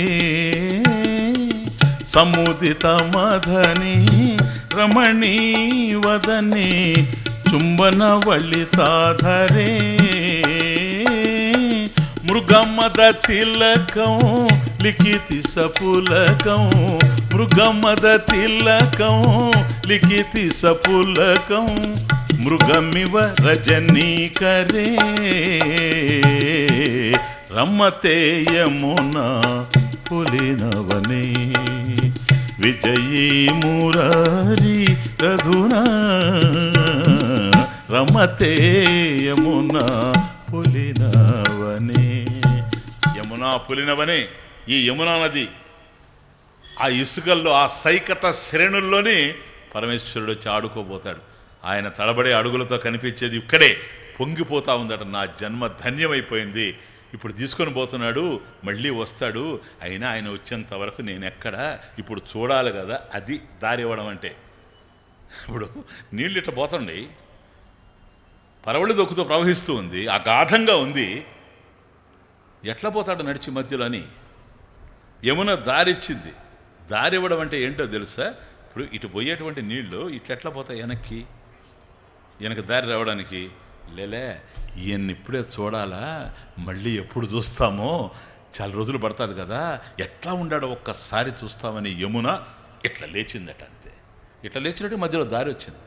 సముదిత మదనే రమణీ వదనే చుంబన వల్లితాధరే మృగమద తిలకం లిఖితి సపులకం మృగమద తిలకం లిఖితి సపులకం మృగమివ రజనీకరే రమ్మతేయమున పులినవనే విజయీ మురారి రధునా రమతే యమున పులినవనే యమునా పులినవనే ఈ యమునా నది ఆ ఇసుకల్లో ఆ సైకత శ్రేణుల్లోనే పరమేశ్వరుడు వచ్చి ఆడుకోబోతాడు ఆయన తడబడే అడుగులతో కనిపించేది ఇక్కడే పొంగిపోతా ఉందట నా జన్మ ధన్యమైపోయింది ఇప్పుడు తీసుకొని పోతున్నాడు మళ్ళీ వస్తాడు అయినా ఆయన వచ్చేంత వరకు నేను ఎక్కడ ఇప్పుడు చూడాలి కదా అది దారి ఇవ్వడం అంటే ఇప్పుడు నీళ్ళు ఇట్లా పోతండి పరవళ్ళు దొక్కుతో ప్రవహిస్తూ ఉంది అగాధంగా ఉంది ఎట్లా పోతాడు నడిచి మధ్యలోని యమున దారిచ్చింది దారి ఇవ్వడం అంటే ఏంటో తెలుసా ఇప్పుడు ఇటు పోయేటువంటి నీళ్లు ఇట్లెట్లా పోతాయి వెనక్కి వెనక దారి రావడానికి లేలే ఈయన్ని ఇప్పుడే చూడాలా మళ్ళీ ఎప్పుడు చూస్తామో చాలా రోజులు పడుతుంది కదా ఎట్లా ఉండాడో ఒక్కసారి చూస్తామని యమున ఇట్లా లేచిందట అంతే ఇట్లా లేచినట్టు మధ్యలో దారి వచ్చింది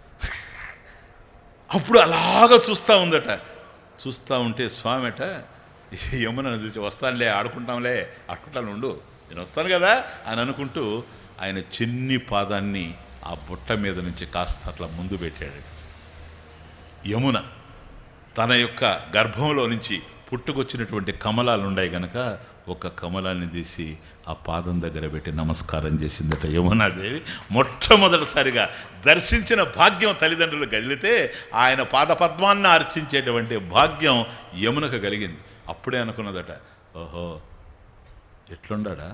అప్పుడు అలాగ చూస్తూ ఉందట చూస్తూ ఉంటే స్వామిట యమున చూసి వస్తానులే ఆడుకుంటాంలే ఆడుకుంటాను ఉండు నేను వస్తాను కదా అని అనుకుంటూ ఆయన చిన్ని పాదాన్ని ఆ బుట్ట మీద నుంచి కాస్త అట్లా ముందు పెట్టాడు యమున తన యొక్క గర్భంలో నుంచి పుట్టుకొచ్చినటువంటి కమలాలు ఉన్నాయి గనక ఒక కమలాన్ని తీసి ఆ పాదం దగ్గర పెట్టి నమస్కారం చేసిందట యమునాదేవి మొట్టమొదటిసారిగా దర్శించిన భాగ్యం తల్లిదండ్రులు కదిలితే ఆయన పాద పద్మాన్ని అర్చించేటువంటి భాగ్యం యమునకు కలిగింది అప్పుడే అనుకున్నదట ఓహో ఎట్లుండాడా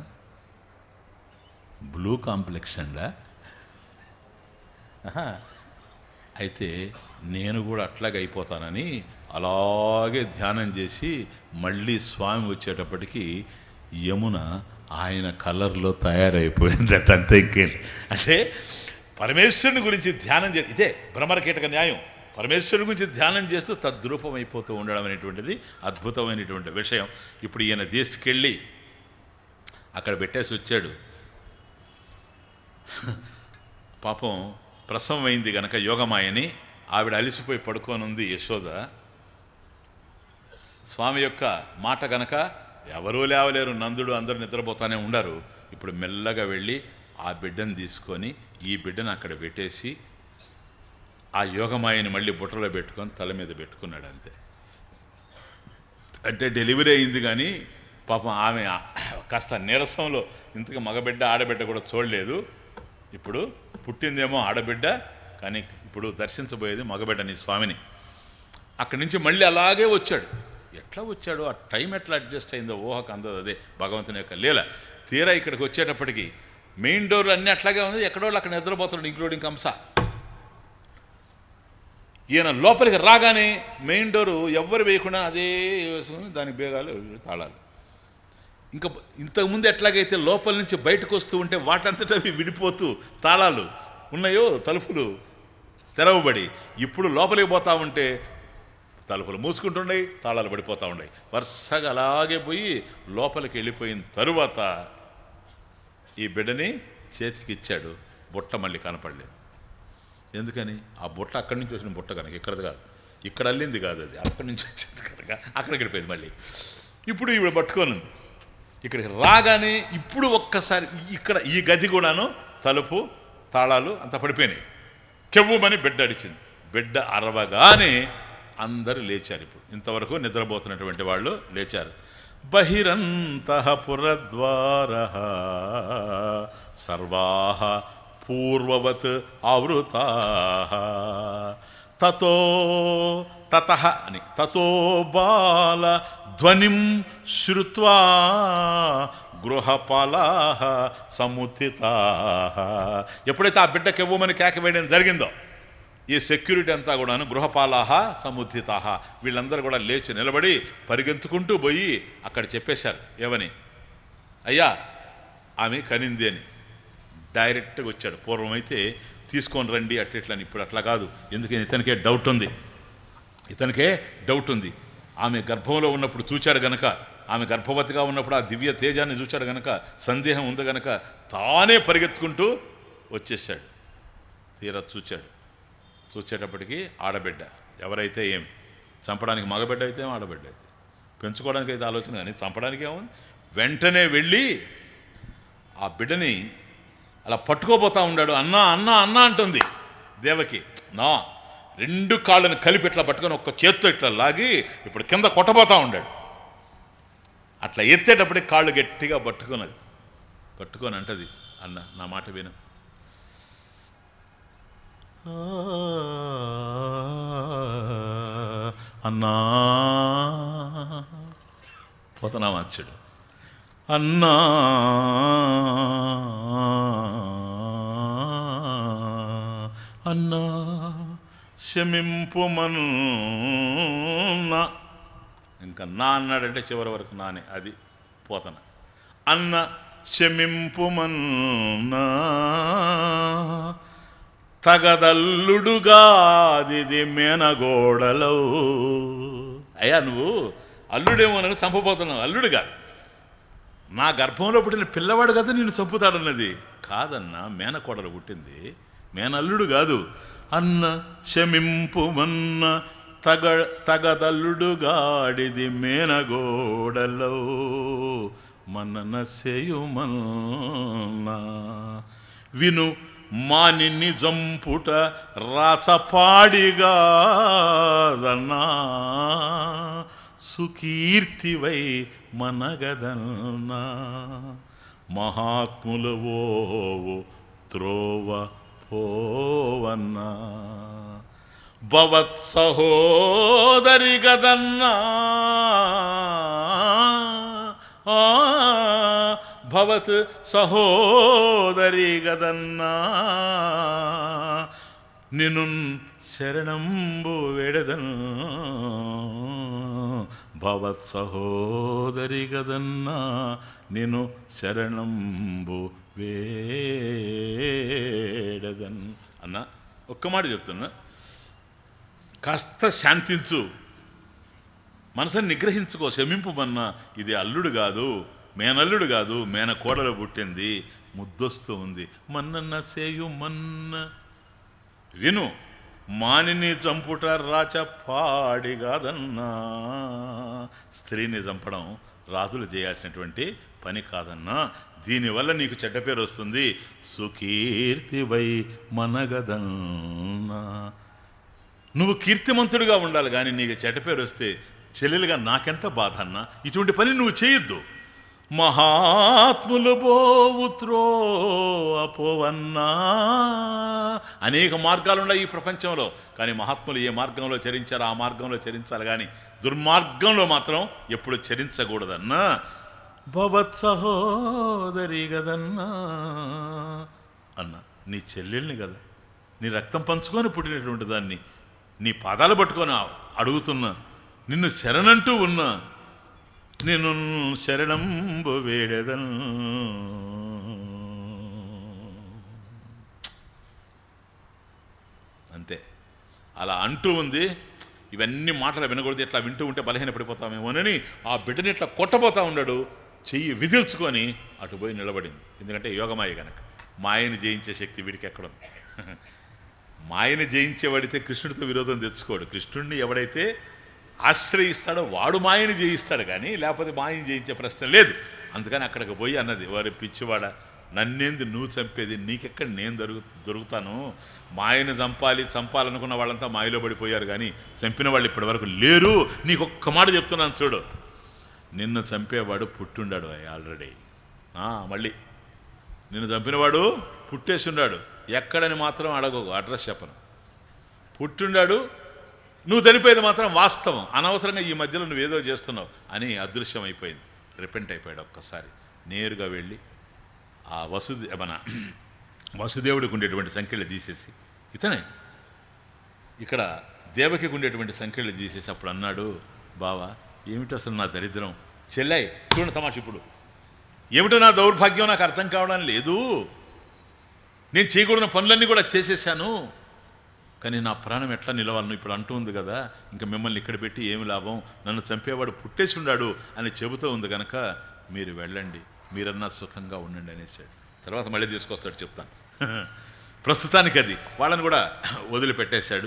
బ్లూ కాంప్లెక్షన్లా ఆహా. అయితే నేను కూడా అట్లాగే అయిపోతానని అలాగే ధ్యానం చేసి మళ్ళీ స్వామి వచ్చేటప్పటికి యమున ఆయన కలర్లో తయారైపోయిందట అంతే ఇంకేం అంటే పరమేశ్వరుని గురించి ధ్యానం చే ఇదే భ్రమరకీటక న్యాయం పరమేశ్వరుని గురించి ధ్యానం చేస్తూ తద్రూపం అయిపోతూ ఉండడం అనేటువంటిది అద్భుతమైనటువంటి విషయం ఇప్పుడు ఈయన తీసుకెళ్ళి అక్కడ పెట్టేసి వచ్చాడు పాపం ప్రసవం అయింది గనక యోగమాయని ఆవిడ అలిసిపోయి పడుకోనుంది యశోద స్వామి యొక్క మాట గనక ఎవరూ లేవలేరు నందుడు అందరూ నిద్రపోతానే ఉండరు ఇప్పుడు మెల్లగా వెళ్ళి ఆ బిడ్డను తీసుకొని ఈ బిడ్డను అక్కడ పెట్టేసి ఆ యోగమాయని మళ్ళీ బుట్టలో పెట్టుకొని తల మీద పెట్టుకున్నాడు అంతే అంటే డెలివరీ అయింది కానీ పాపం ఆమె కాస్త నీరసంలో ఇంతకు మగబిడ్డ ఆడబిడ్డ కూడా చూడలేదు ఇప్పుడు పుట్టిందేమో ఆడబిడ్డ కానీ ఇప్పుడు దర్శించబోయేది మగబిడ్డని స్వామిని అక్కడి నుంచి మళ్ళీ అలాగే వచ్చాడు ఎట్లా వచ్చాడు ఆ టైం ఎట్లా అడ్జస్ట్ అయిందో ఊహకు అందదు అదే భగవంతుని యొక్క లీల తీరా ఇక్కడికి వచ్చేటప్పటికి మెయిన్ డోర్ అన్నీ అట్లాగే ఉంది ఎక్కడో వాళ్ళు అక్కడ నిద్రపోతున్నాడు ఇంక్లూడింగ్ కంస ఈయన లోపలికి రాగానే మెయిన్ డోరు ఎవ్వరు వేయకుండా అదే వేసుకుని దాని బేగాలు తాళాలు ఇంకా ఇంతకుముందు ఎట్లాగైతే లోపల నుంచి బయటకు వస్తూ ఉంటే వాటంతట అవి విడిపోతూ తాళాలు ఉన్నాయో తలుపులు తెరవబడి ఇప్పుడు లోపలికి పోతా ఉంటే తలుపులు మూసుకుంటున్నాయి తాళాలు పడిపోతూ ఉన్నాయి వరుసగా అలాగే పోయి లోపలికి వెళ్ళిపోయిన తరువాత ఈ బిడ్డని చేతికి ఇచ్చాడు బుట్ట మళ్ళీ కనపడలేదు ఎందుకని ఆ బుట్ట అక్కడి నుంచి వచ్చిన బుట్ట కనుక ఇక్కడది కాదు ఇక్కడ అల్లింది కాదు అది అక్కడి నుంచి వచ్చింది కనుక అక్కడికి వెళ్ళిపోయింది మళ్ళీ ఇప్పుడు ఈవిడ పట్టుకొని ఉంది ఇక్కడికి రాగానే ఇప్పుడు ఒక్కసారి ఇక్కడ ఈ గది కూడాను తలుపు తాళాలు అంత పడిపోయినాయి కెవ్వుమని బిడ్డ అడిచింది బిడ్డ అరవగానే అందరూ లేచారు ఇప్పుడు ఇంతవరకు నిద్రపోతున్నటువంటి వాళ్ళు లేచారు బహిరంత పురద్వార సర్వా పూర్వవత్ ఆవృతా తతో తత అని తతో బాల ధ్వనిం శ్రుత్వా గృహపాలా సముత్థితా ఎప్పుడైతే ఆ బిడ్డకి ఇవ్వమని కేక వేయడం జరిగిందో ఈ సెక్యూరిటీ అంతా కూడాను గృహపాలాహ సముద్ధితాహ వీళ్ళందరూ కూడా లేచి నిలబడి పరిగెత్తుకుంటూ పోయి అక్కడ చెప్పేశారు ఏమని అయ్యా ఆమె కనింది అని డైరెక్ట్గా వచ్చాడు పూర్వమైతే తీసుకొని రండి అట్లా ఇట్లా అని ఇప్పుడు అట్లా కాదు ఎందుకని ఇతనికే డౌట్ ఉంది ఇతనికే డౌట్ ఉంది ఆమె గర్భంలో ఉన్నప్పుడు చూచాడు గనక ఆమె గర్భవతిగా ఉన్నప్పుడు ఆ దివ్య తేజాన్ని చూచాడు గనక సందేహం ఉంది గనక తానే పరిగెత్తుకుంటూ వచ్చేసాడు తీరా చూచాడు చూచేటప్పటికి ఆడబిడ్డ ఎవరైతే ఏమి చంపడానికి మగబిడ్డ అయితే ఏం, ఆడబిడ్డ అయితే పెంచుకోవడానికి అయితే ఆలోచన కానీ చంపడానికి ఏముంది వెంటనే వెళ్ళి ఆ బిడ్డని అలా పట్టుకోపోతా ఉన్నాడు అన్నా అన్నా అన్నా అంటుంది దేవకి నా రెండు కాళ్ళని కలిపి ఇట్లా పట్టుకొని ఒక్క చేత్తో ఇట్లా లాగి ఇప్పుడు కింద కొట్టబోతా ఉన్నాడు అట్లా ఎత్తేటప్పటికి కాళ్ళు గట్టిగా పట్టుకున్నది పట్టుకొని అంటది అన్న నా మాట విను అన్నా పోతనా మార్చాడు అన్నా అన్నా క్షమింపుమన్నా ఇంకా నా అన్నాడంటే చివరి వరకు నానే అది పోతన అన్న క్షమింపుమన్నా తగదల్లుడుగాదిది మేనగోడలో అయ్యా నువ్వు అల్లుడేమోనని చంపబోతున్నావు అల్లుడు కాదు నా గర్భంలో పుట్టిన పిల్లవాడు కదా నిన్ను చంపుతాడన్నది కాదన్న మేనకోడలు పుట్టింది మేనల్లుడు కాదు అన్న క్షమింపుమన్న తగ తగదల్లుడుగాడిది మేనగోడలో మనన చేయుమన్నా విను మానిని జంపుట రాచపాడిగాదన్నా సుకీర్తివై మనగదన్నా మహాత్ములవో త్రోవ పోవన్నా భవత్ సహోదరి గదన్నా ఆ, భవత్ సహోదరి గదన్నా నిను శరణంబు వెడదన్ భవత్ సహోదరి గదన్నా నిను శరణంబు వేడదన్ అన్న ఒక్క మాట చెప్తున్నా కాస్త శాంతించు మనసుని నిగ్రహించుకో శమింపుమన్నా ఇది అల్లుడు కాదు మేనల్లుడు కాదు మేన కోడలు పుట్టింది ముద్దొస్తూ ఉంది మన్నన్న సేయు మన్న విను మానిని చంపుట రాచ పాడిగాదన్నా స్త్రీని చంపడం రాజులు చేయాల్సినటువంటి పని కాదన్నా దీనివల్ల నీకు చెడ్డ పేరు వస్తుంది సుకీర్తివై మనగదన్నా నువ్వు కీర్తిమంతుడిగా ఉండాలి కానీ నీకు చెడ్డ పేరు వస్తే చెల్లెలుగా నాకెంత బాధ అన్నా ఇటువంటి పని నువ్వు చేయొద్దు మహాత్ములు బోవుత్రో అపోవన్నా అనేక మార్గాలు ఉన్నాయి ఈ ప్రపంచంలో కానీ మహాత్ములు ఏ మార్గంలో చరించారో ఆ మార్గంలో చరించాలి కానీ దుర్మార్గంలో మాత్రం ఎప్పుడు చరించకూడదన్నా భవత్ సహోదరి కదన్నా అన్న నీ చెల్లెల్ని కదా నీ రక్తం పంచుకొని పుట్టినటువంటి దాన్ని నీ పాదాలు పట్టుకొని అడుగుతున్నా నిన్ను శరణంటూ ఉన్నా నేను శరణంబు వేడెదన్ అంతే అలా అంటూ ఉంది ఇవన్నీ మాటలు వినకూడదు ఇట్లా వింటూ ఉంటే బలహీనపడిపోతామేమోనని ఆ బిడ్డని ఇట్లా కొట్టబోతా ఉన్నాడు చెయ్యి విదిల్చుకొని అటు పోయి నిలబడింది ఎందుకంటే యోగమాయ గనక మాయని జయించే శక్తి వీడికి ఎక్కడుంది మాయని జయించేవాడితే కృష్ణుడితో విరోధం తెచ్చుకోడు కృష్ణుడిని ఎవడైతే ఆశ్రయిస్తాడో వాడు మాయని జయిస్తాడు కానీ లేకపోతే మాయని జయించే ప్రశ్న లేదు అందుకని అక్కడికి పోయి అన్నది వారి పిచ్చివాడ నన్నేంది నువ్వు చంపేది నీకెక్కడ నేను దొరుకు దొరుకుతాను మాయని చంపాలి చంపాలనుకున్న వాళ్ళంతా మాయలో పడిపోయారు కానీ చంపిన వాళ్ళు ఇప్పటి వరకు లేరు నీకు ఒక్క మాట చెప్తున్నాను చూడు నిన్ను చంపేవాడు పుట్టుండాడు ఆల్రెడీ మళ్ళీ నిన్ను చంపినవాడు పుట్టేసి ఉన్నాడు ఎక్కడని మాత్రం అడగకు అడ్రస్ చెప్పను పుట్టుండాడు నువ్వు చనిపోయేది మాత్రం వాస్తవం అనవసరంగా ఈ మధ్యలో నువ్వు ఏదో చేస్తున్నావు అని అదృశ్యం అయిపోయింది రిపెంట్ అయిపోయాడు ఒక్కసారి నేరుగా వెళ్ళి ఆ వసుదే మన వసుదేవుడికి ఉండేటువంటి సంఖ్యలు తీసేసి ఇతనే ఇక్కడ దేవకికి ఉండేటువంటి సంఖ్యలు తీసేసి అప్పుడు అన్నాడు బావా ఏమిటి అసలు నా దరిద్రం చెల్లాయి చూడండి తమాష ఇప్పుడు ఏమిటో నా దౌర్భాగ్యం నాకు అర్థం కావడం లేదు నేను చేయకూడని పనులన్నీ కూడా చేసేసాను కానీ నా ప్రాణం ఎట్లా నిలవాలను ఇప్పుడు అంటూ ఉంది కదా ఇంకా మిమ్మల్ని ఇక్కడ పెట్టి ఏమి లాభం నన్ను చంపేవాడు పుట్టేసి ఉన్నాడు అని చెబుతూ ఉంది కనుక మీరు వెళ్ళండి మీరన్నా సుఖంగా ఉండండి అనేసాడు తర్వాత మళ్ళీ తీసుకొస్తాడు చెప్తాను ప్రస్తుతానికి అది వాళ్ళని కూడా వదిలిపెట్టేశాడు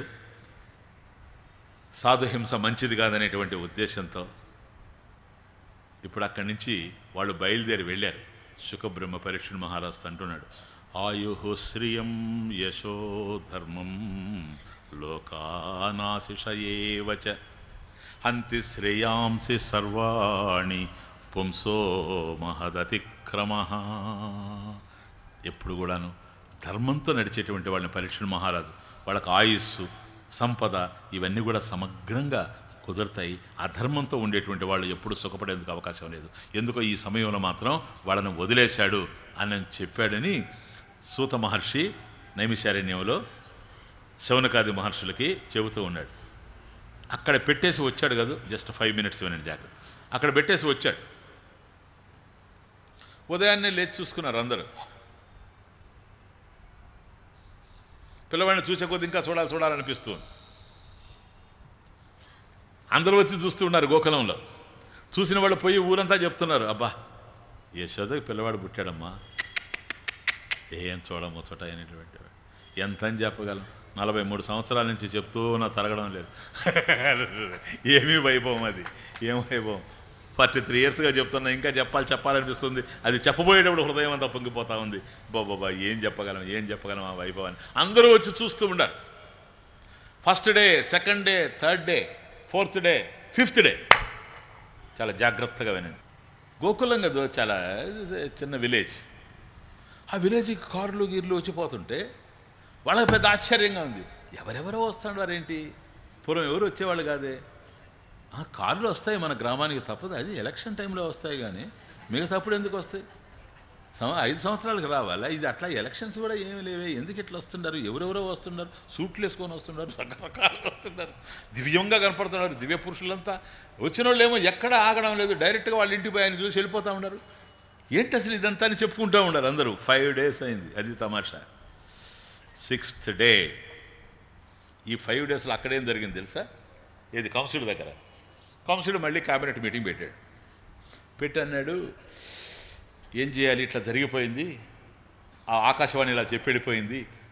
సాధుహింస మంచిది కాదనేటువంటి ఉద్దేశంతో ఇప్పుడు అక్కడి నుంచి వాళ్ళు బయలుదేరి వెళ్ళారు శుకబ్రహ్మ పరీక్షణ మహారాజు అంటున్నాడు ఆయు శ్రియం యశో ధర్మం లోకానాశిషయేవచ హంతి శ్రేయాంసి సర్వాణి పుంసో మహదతిక్రమ ఎప్పుడు కూడాను ధర్మంతో నడిచేటువంటి వాళ్ళని పరీక్షణ మహారాజు వాళ్ళకి ఆయుస్సు సంపద ఇవన్నీ కూడా సమగ్రంగా కుదురుతాయి అధర్మంతో ఉండేటువంటి వాళ్ళు ఎప్పుడు సుఖపడేందుకు అవకాశం లేదు ఎందుకో ఈ సమయంలో మాత్రం వాళ్ళని వదిలేశాడు అని చెప్పాడని సూత మహర్షి నైమిశారణ్యంలో శౌనకాది మహర్షులకి చెబుతూ ఉన్నాడు అక్కడ పెట్టేసి వచ్చాడు కదా జస్ట్ ఫైవ్ మినిట్స్ వినండి జాగ్రత్త అక్కడ పెట్టేసి వచ్చాడు ఉదయాన్నే లేచి చూసుకున్నారు అందరూ పిల్లవాడిని చూసే కొద్ది ఇంకా చూడాలి చూడాలనిపిస్తుంది అందరూ వచ్చి చూస్తూ ఉన్నారు గోకులంలో చూసిన వాళ్ళు పోయి ఊరంతా చెప్తున్నారు అబ్బా యశోదకి పిల్లవాడు పుట్టాడమ్మా ఏం చూడము చోట అనేటువంటి ఎంత అని చెప్పగలం నలభై మూడు సంవత్సరాల నుంచి చెప్తూ నా తరగడం లేదు ఏమీ వైభవం అది ఏం వైభవం ఫార్టీ త్రీ ఇయర్స్గా చెప్తున్నా ఇంకా చెప్పాలి చెప్పాలనిపిస్తుంది అది చెప్పబోయేటప్పుడు హృదయం అంతా పొంగిపోతా ఉంది బాబా ఏం చెప్పగలం ఏం చెప్పగలం ఆ వైభవాన్ని అందరూ వచ్చి చూస్తూ ఉండారు first day second day third day fourth day fifth day చాలా జాగ్రత్తగా వినండి గోకులం కదా చాలా చిన్న విలేజ్ ఆ విలేజ్కి కార్లు గీర్లు వచ్చిపోతుంటే వాళ్ళకి పెద్ద ఆశ్చర్యంగా ఉంది ఎవరెవరో వస్తున్నారు ఏంటి పూర్వం ఎవరు వచ్చేవాళ్ళు కాదే ఆ కార్లు వస్తాయి మన గ్రామానికి తప్పదు అది ఎలక్షన్ టైంలో వస్తాయి కానీ మిగతాప్పుడు ఎందుకు వస్తాయి సమ ఐదు సంవత్సరాలకు రావాలా ఇది అట్లా ఎలక్షన్స్ కూడా ఏమి లేవే ఎందుకు ఇట్లా వస్తున్నారు ఎవరెవరో వస్తున్నారు సూట్లు వేసుకొని వస్తున్నారు రకరకాలుగా వస్తున్నారు దివ్యంగా కనపడుతున్నారు దివ్య పురుషులంతా వచ్చిన వాళ్ళు ఏమో ఎక్కడ ఆగడం లేదు డైరెక్ట్గా వాళ్ళ ఇంటికి పోయి ఆయన చూసి వెళ్ళిపోతూ ఉన్నారు ఏంటి అసలు ఇదంతా అని చెప్పుకుంటూ ఉన్నారు అందరూ ఫైవ్ డేస్ అయింది అది తమాషా సిక్స్త్ డే ఈ ఫైవ్ డేస్లో అక్కడేం జరిగింది తెలుసా ఏది కంసుడు దగ్గర కంసుడు మళ్ళీ క్యాబినెట్ మీటింగ్ పెట్టాడు పెట్టి అన్నాడు ఏం చేయాలి ఇట్లా జరిగిపోయింది ఆ ఆకాశవాణి ఇలా చెప్పి వెళ్ళిపోయింది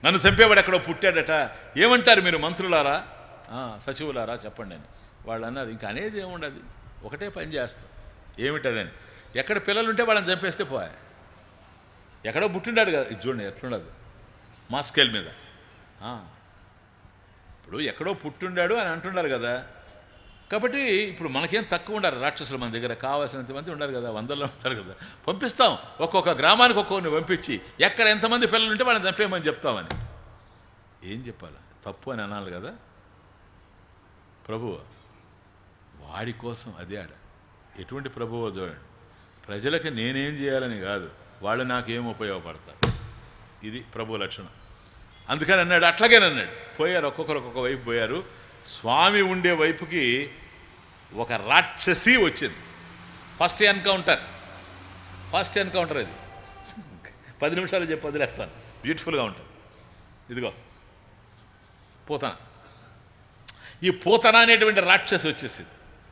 నన్ను చంపేవాడు ఎక్కడో పుట్టాడట ఏమంటారు మీరు మంత్రులారా "ఆ, సచివులారా చెప్పండి అని వాళ్ళు అన్నారు ఇంకా అనేది ఏముండదు ఒకటే పని చేస్తాం ఏమిటదని ఎక్కడ పిల్లలు ఉంటే వాళ్ళని చంపేస్తే పోయా ఎక్కడో పుట్టిండాడు కదా ఇది చూడండి ఎట్లుండదు మా స్కేల్ మీద ఆ. ఇప్పుడు ఎక్కడో పుట్టిండాడు అని అంటున్నారు కదా కాబట్టి ఇప్పుడు మనకేం తక్కువ ఉండాలి రాక్షసులు మన దగ్గర కావాల్సినంత మంది ఉండాలి కదా వందల్లో ఉంటారు కదా పంపిస్తాం ఒక్కొక్క గ్రామానికి ఒక్కొక్కరిని పంపించి ఎక్కడ ఎంతమంది పిల్లలు ఉంటే వాళ్ళని చంపేయమని చెప్తామని ఏం చెప్పాలి తప్పు అని అనాలి కదా ప్రభువు వాడి కోసం అదే ఆడ ఎటువంటి ప్రభువో చూడండి ప్రజలకి నేనేం చేయాలని కాదు వాళ్ళు నాకేం ఉపయోగపడతారు ఇది ప్రభు లక్షణం అందుకని అన్నాడు అట్లాగేనన్నాడు పోయారు ఒక్కొక్కరు ఒక్కొక్క వైపు పోయారు స్వామి ఉండే వైపుకి ఒక రాక్షసి వచ్చింది ఫస్ట్ ఎన్కౌంటర్ ఫస్ట్ ఎన్కౌంటర్ అది పది నిమిషాలు చెప్పి వదిలేస్తాను బ్యూటిఫుల్గా ఉంటుంది ఇదిగో పూతన ఈ పూతన అనేటువంటి రాక్షసి వచ్చేసింది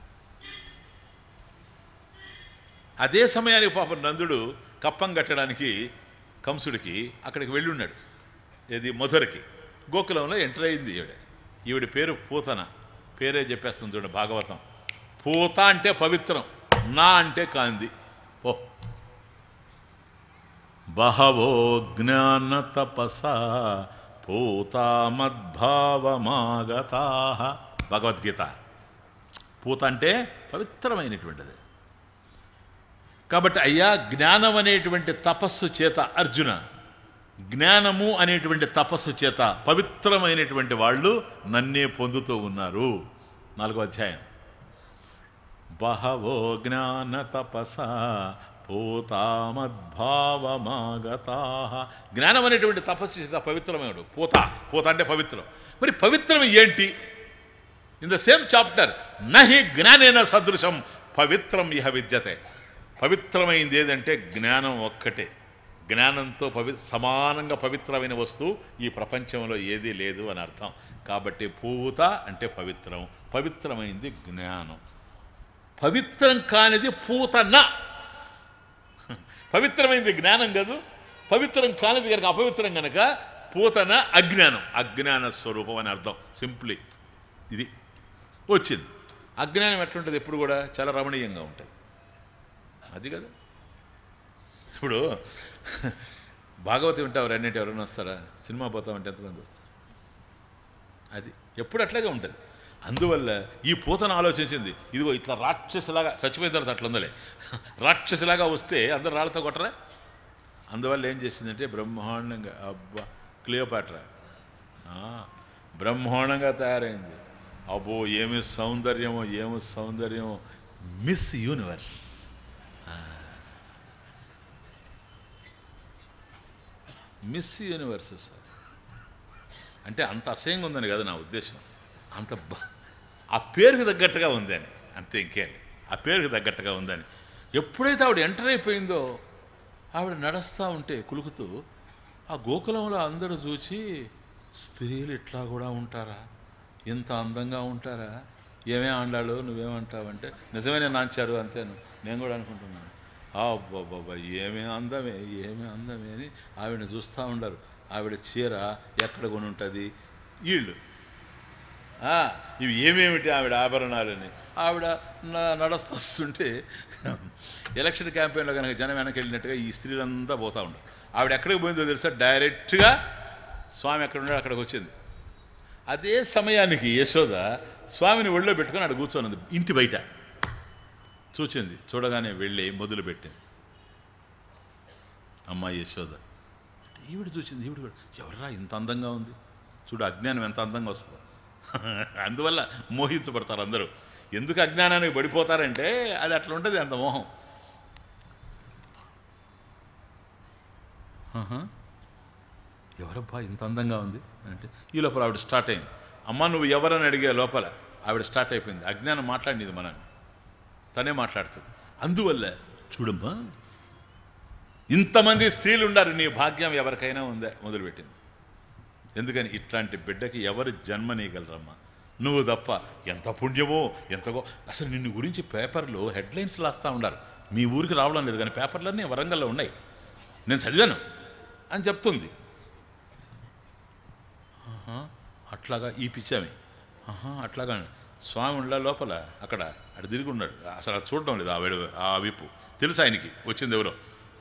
అదే సమయానికి పాపం నందుడు కప్పం కట్టడానికి కంసుడికి అక్కడికి వెళ్ళి ఉన్నాడు ఏది మధురకి గోకులంలో ఎంటర్ అయింది ఈవిడ ఈవిడ పేరు పూతన పేరే చెప్పేస్తుంది చూడండి భాగవతం పూత అంటే పవిత్రం నా అంటే కాంది ఓ బహవో జ్ఞాన తపస పూతామద్భావమాగతా భగవద్గీత పూత అంటే పవిత్రమైనటువంటిది కాబట్టి అయ్యా జ్ఞానం అనేటువంటి తపస్సు చేత అర్జున జ్ఞానము అనేటువంటి తపస్సు చేత పవిత్రమైనటువంటి వాళ్ళు నన్నే పొందుతూ ఉన్నారు నాలుగో అధ్యాయం బహవో జ్ఞాన తపస పూతామద్భావమాగతా జ్ఞానం అనేటువంటి తపస్సు చేత పవిత్రమైనడు పూత పూత అంటే పవిత్రం మరి పవిత్రం ఏంటి ఇన్ ద సేమ్ చాప్టర్ నహి జ్ఞానేన సదృశం పవిత్రం ఇహ విద్యతే పవిత్రమైంది ఏదంటే జ్ఞానం ఒక్కటే జ్ఞానంతో పవి సమానంగా పవిత్రమైన వస్తువు ఈ ప్రపంచంలో ఏదీ లేదు అని అర్థం కాబట్టి పూత అంటే పవిత్రం పవిత్రమైంది జ్ఞానం పవిత్రం కానిది పూతన పవిత్రమైంది జ్ఞానం కాదు పవిత్రం కానిది కనుక అపవిత్రం కనుక పూతన అజ్ఞానం అజ్ఞాన స్వరూపం అని అర్థం సింప్లీ ఇది వచ్చింది అజ్ఞానం ఎట్లుంటుంది ఎప్పుడు కూడా చాలా రమణీయంగా ఉంటుంది అది కదా ఇప్పుడు భాగవతి వింటావు అన్నింటి ఎవరైనా వస్తారా సినిమా పోతామంటే ఎంతమంది వస్తారు అది ఎప్పుడు అట్లాగే ఉంటుంది అందువల్ల ఈ పూతను ఆలోచించింది ఇదిగో ఇట్లా రాక్షసులాగా చచ్చిపోయిన తర్వాత అట్లా ఉందలే రాక్షసులాగా వస్తే అందరు రాళ్ళతో కొట్టరా అందువల్ల ఏం చేసిందంటే బ్రహ్మాండంగా అబ్బా క్లియోపాట్ర బ్రహ్మాండంగా తయారైంది అబ్బో ఏమి సౌందర్యమో ఏమి సౌందర్యమో Miss Universe Miss Universe sir అంటే అంత అసహ్యంగా ఉందని కదా నా ఉద్దేశం అంత బ- ఆ పేరుకి తగ్గట్టుగా ఉందని అంతే ఇంకేం ఆ పేరుకి తగ్గట్టుగా ఉందని ఎప్పుడైతే ఆవిడ ఎంటర్ అయిపోయిందో ఆవిడ నడుస్తూ ఉంటే కులుకుతూ ఆ గోకులంలో అందరూ చూచి స్త్రీలు ఇట్లా కూడా ఉంటారా ఇంత అందంగా ఉంటారా ఏమే ఆండాలు నువ్వేమంటావంటే నిజమేనే నాంచారు అంతేను నేను కూడా అనుకుంటున్నాను అబ్బాబ్బా ఏమే అందమే ఏమే అందమే అని ఆవిడని చూస్తూ ఉండరు ఆవిడ చీర ఎక్కడ కొని ఉంటుంది వీళ్ళు ఆ, ఇవి ఏమేమిటి ఆవిడ ఆభరణాలని ఆవిడ న- నడుస్తుంటే ఎలక్షన్ క్యాంపెయిన్లో కనుక జనం వెనక్కి వెళ్ళినట్టుగా ఈ స్త్రీలంతా పోతూ ఉంటారు ఆవిడ ఎక్కడికి పోయిందో తెలుసా డైరెక్ట్గా స్వామి ఎక్కడ ఉన్నాడో అక్కడికి వచ్చింది అదే సమయానికి యశోద స్వామిని ఒళ్ళో పెట్టుకొని అక్కడ కూర్చొని ఇంటి బయట చూచింది చూడగానే వెళ్ళి మొదలు పెట్టింది అమ్మాయి యశోద ఈవిడ చూసింది ఈవిడ కూడా ఎవర్రా ఇంత అందంగా ఉంది చూడు అజ్ఞానం ఎంత అందంగా వస్తుందో అందువల్ల మోహించబడతారు అందరూ ఎందుకు అజ్ఞానానికి పడిపోతారంటే అది అట్లా ఉంటుంది అంత మోహం ఆహా. ఎవరబ్బా ఇంత అందంగా ఉంది అంటే ఈ లోపల ఆవిడ స్టార్ట్ అయింది అమ్మ నువ్వు ఎవరని అడిగే లోపల ఆవిడ స్టార్ట్ అయిపోయింది అజ్ఞానం మాట్లాడింది మనల్ని తనే మాట్లాడుతుంది అందువల్ల చూడమ్మా ఇంతమంది స్త్రీలు ఉన్నారు నీ భాగ్యం ఎవరికైనా ఉందా మొదలుపెట్టింది ఎందుకని ఇట్లాంటి బిడ్డకి ఎవరు జన్మనీయగలరమ్మా నువ్వు తప్ప ఎంత పుణ్యమో ఎంత గొ- అసలు నిన్ను గురించి పేపర్లో హెడ్లైన్స్ రాస్తూ ఉండారు మీ ఊరికి రావడం లేదు కానీ పేపర్లన్నీ వరంగల్లో ఉన్నాయి నేను చదివాను అని చెప్తుంది "ఆహా, అట్లాగా ఈ పిచ్చామి ఆహా అట్లాగా స్వామి ఉండ లోపల అక్కడ అటు తిరిగి ఉన్నాడు అసలు అది చూడడం లేదు ఆ వెడు ఆ విప్పు తెలుసు ఆయనకి వచ్చింది ఎవరో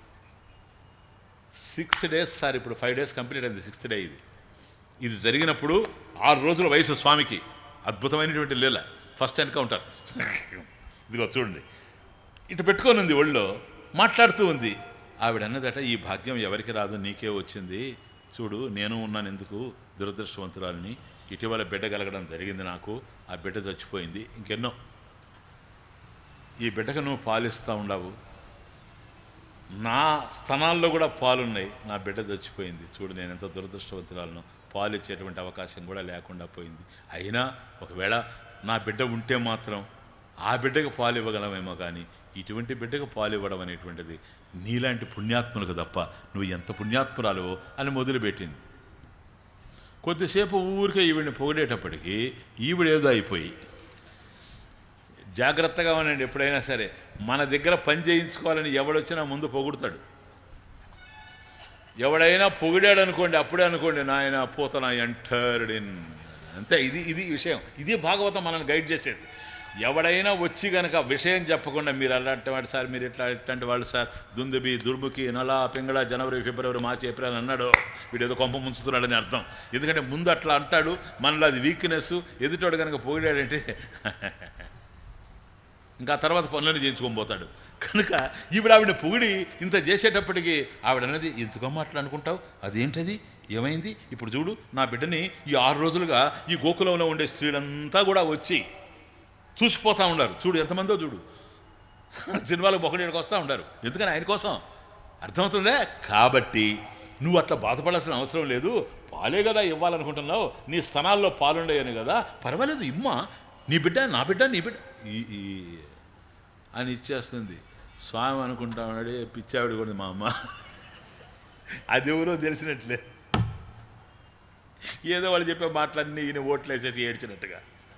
సిక్స్ డేస్ సార్ ఇప్పుడు ఫైవ్ డేస్ కంప్లీట్ అయింది సిక్స్త్ డే ఇది ఇది జరిగినప్పుడు ఆరు రోజుల వయసు స్వామికి అద్భుతమైనటువంటి లీల ఫస్ట్ ఎన్కౌంటర్ ఇదిగో చూడండి ఇటు పెట్టుకొని ఉంది ఒళ్ళో మాట్లాడుతూ ఉంది ఆవిడ అన్నదట ఈ భాగ్యం ఎవరికి రాదు నీకే వచ్చింది చూడు నేను ఉన్నాను ఎందుకు దురదృష్టవంతురాలని ఇటీవల బిడ్డ కలగడం జరిగింది నాకు ఆ బిడ్డ చచ్చిపోయింది ఇంకెన్నో ఈ బిడ్డకు నువ్వు పాలిస్తూ ఉండవు నా స్తనాల్లో కూడా పాలున్నాయి నా బిడ్డ చచ్చిపోయింది చూడు నేను ఎంత దురదృష్టవంతురాలను పాలు ఇచ్చేటువంటి అవకాశం కూడా లేకుండా పోయింది అయినా ఒకవేళ నా బిడ్డ ఉంటే మాత్రం ఆ బిడ్డకు పాలు ఇవ్వగలమేమో కానీ ఇటువంటి బిడ్డకు పాలు ఇవ్వడం అనేటువంటిది నీలాంటి పుణ్యాత్ములకు తప్ప నువ్వు ఎంత పుణ్యాత్మురాలువో అని మొదలుపెట్టింది కొద్దిసేపు ఊరికే ఈవిడిని పొగిడేటప్పటికీ ఈవిడేదో అయిపోయి జాగ్రత్తగా ఉండండి ఎప్పుడైనా సరే మన దగ్గర పని చేయించుకోవాలని ఎవడొచ్చినా ముందు పొగుడుతాడు ఎవడైనా పొగిడాడు అనుకోండి అప్పుడే అనుకోండి నాయన పోతన ఎంటర్డ్ ఇన్ అంతే ఇది ఇది విషయం ఇది భాగవతం మనల్ని గైడ్ చేసేది ఎవడైనా వచ్చి కనుక విషయం చెప్పకుండా మీరు అలాంటి వాడు సార్ మీరు ఇట్లా ఇట్లాంటి వాళ్ళు సార్ దుందుబి దుర్ముఖి నల పింగళ జనవరి ఫిబ్రవరి మార్చి ఏప్రిల్ అన్నాడు వీడు ఏదో కొంప ముంచుతున్నాడని అర్థం ఎందుకంటే ముందు అట్లా అంటాడు మనలో అది వీక్నెస్ ఎదుటోడు కనుక పొగిడాడంటే ఇంకా ఆ తర్వాత పనులను చేయించుకొని పోతాడు కనుక ఈవిడ ఆవిడ పొగిడి ఇంత చేసేటప్పటికి ఆవిడ అన్నది ఎందుకమ్మా అట్లా అనుకుంటావు అదేంటది ఏమైంది ఇప్పుడు చూడు నా బిడ్డని ఈ ఆరు రోజులుగా ఈ గోకులంలో ఉండే స్త్రీలంతా కూడా వచ్చి చూసిపోతా ఉన్నారు చూడు ఎంతమందో చూడు సినిమాలకు ఒకటికి వస్తూ ఉంటారు ఎందుకని ఆయన కోసం అర్థమవుతుందే కాబట్టి నువ్వు అట్లా బాధపడాల్సిన అవసరం లేదు పాలే కదా ఇవ్వాలనుకుంటున్నావు నీ స్థనాల్లో పాలుండేయను కదా పర్వాలేదు ఇమ్మా నీ బిడ్డ నా బిడ్డ నీ బిడ్డ ఈ ఈ అని ఇచ్చేస్తుంది స్వామి అనుకుంటా ఉన్నాడు "ఏ పిచ్చావిడ కూడా మా అమ్మ అది ఎవరో తెలిసినట్లే ఏదో వాళ్ళు చెప్పే మాటలన్నీ ఈయన ఓట్లు వేసేసి ఏడ్చినట్టుగా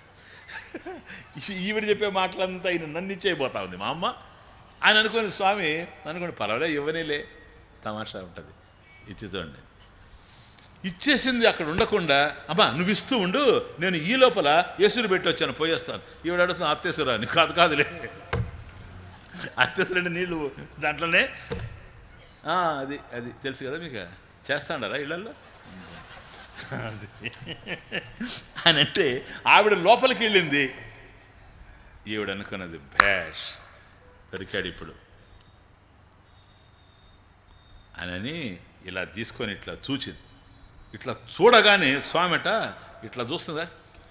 ఈ- ఈవిడ చెప్పే మాటలంతా ఈయన నన్ను ఇచ్చేయబోతా ఉంది మా అమ్మ ఆయన అనుకుని స్వామి అనుకోండి పర్వాలేదు ఇవ్వనేలే తమాషా ఉంటుంది ఇచ్చి చూడండి ఇచ్చేసింది అక్కడ ఉండకుండా అమ్మా నువ్వు ఇస్తూ ఉండు నేను ఈ లోపల ఎసురు పెట్టి వచ్చాను పోయేస్తాను ఈవిడ అడుగుతున్నా అత్తేసురా అని కాదు కాదులే అత్తేసురండి నీళ్ళు దాంట్లోనే ఆ, అది అది తెలుసు కదా మీకు చేస్తాడారా ఇళ్ళల్లో అది. అని అంటే ఆవిడ లోపలికి వెళ్ళింది ఈవిడ అనుకున్నది భేష్ దొరికాడు ఇప్పుడు అని ఇలా తీసుకొని ఇట్లా చూచింది ఇట్లా చూడగానే స్వామిట ఇట్లా చూస్తుందా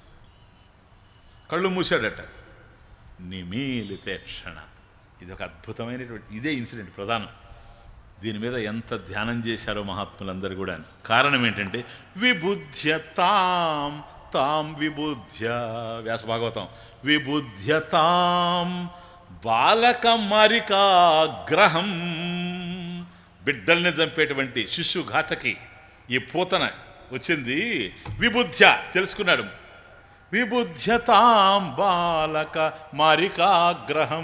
కళ్ళు మూసాడట నిమీలితే క్షణ ఇది ఒక అద్భుతమైనటువంటి ఇదే ఇన్సిడెంట్ ప్రధానం దీని మీద ఎంత ధ్యానం చేశారో మహాత్ములందరూ కూడా కారణం ఏంటంటే విబుధ్య తాం తాం విబుధ్య వ్యాస భాగవతం విబుధ్య తాం బాలక మరికాగ్రహం బిడ్డల్ని చంపేటువంటి శిశు ఘాతకి ఈ పూతన వచ్చింది విబుధ్య తెలుసుకున్నాడు విబుధ్యతాం బాలక మారికాగ్రహం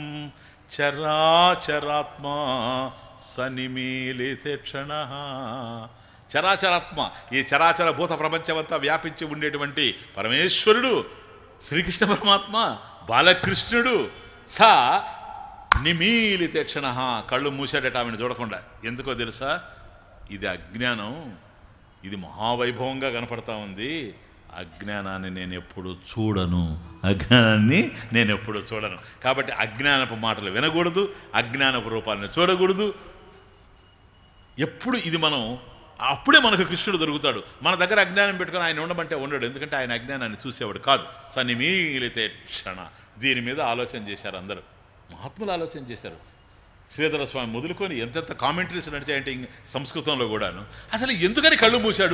చరాచరాత్మా సనిమీలితే క్షణ చరాచరాత్మ ఈ చరాచర భూత ప్రపంచమంతా వ్యాపించి ఉండేటువంటి పరమేశ్వరుడు శ్రీకృష్ణ పరమాత్మ బాలకృష్ణుడు సా నిమీలితే క్షణ కళ్ళు మూసాడట ఆమెను చూడకుండా ఎందుకో తెలుసా ఇది అజ్ఞానం ఇది మహావైభవంగా కనపడతా ఉంది అజ్ఞానాన్ని నేను ఎప్పుడు చూడను అజ్ఞానాన్ని నేను ఎప్పుడు చూడను కాబట్టి అజ్ఞానపు మాటలు వినకూడదు అజ్ఞానపు రూపాలను చూడకూడదు ఎప్పుడు ఇది మనం అప్పుడే మనకు కృష్ణుడు దొరుకుతాడు మన దగ్గర అజ్ఞానం పెట్టుకొని ఆయన ఉండమంటే ఉండడు ఎందుకంటే ఆయన అజ్ఞానాన్ని చూసేవాడు కాదు సన్నిమీలితే క్షణ దీని మీద ఆలోచన చేశారు అందరూ మహాత్ములు ఆలోచన చేశారు శ్రీధర స్వామి మొదలుకొని ఎంతెంత కామెంటరీస్ నడిచాయంటే ఇంక సంస్కృతంలో కూడాను అసలు ఎందుకని కళ్ళు మూశాడు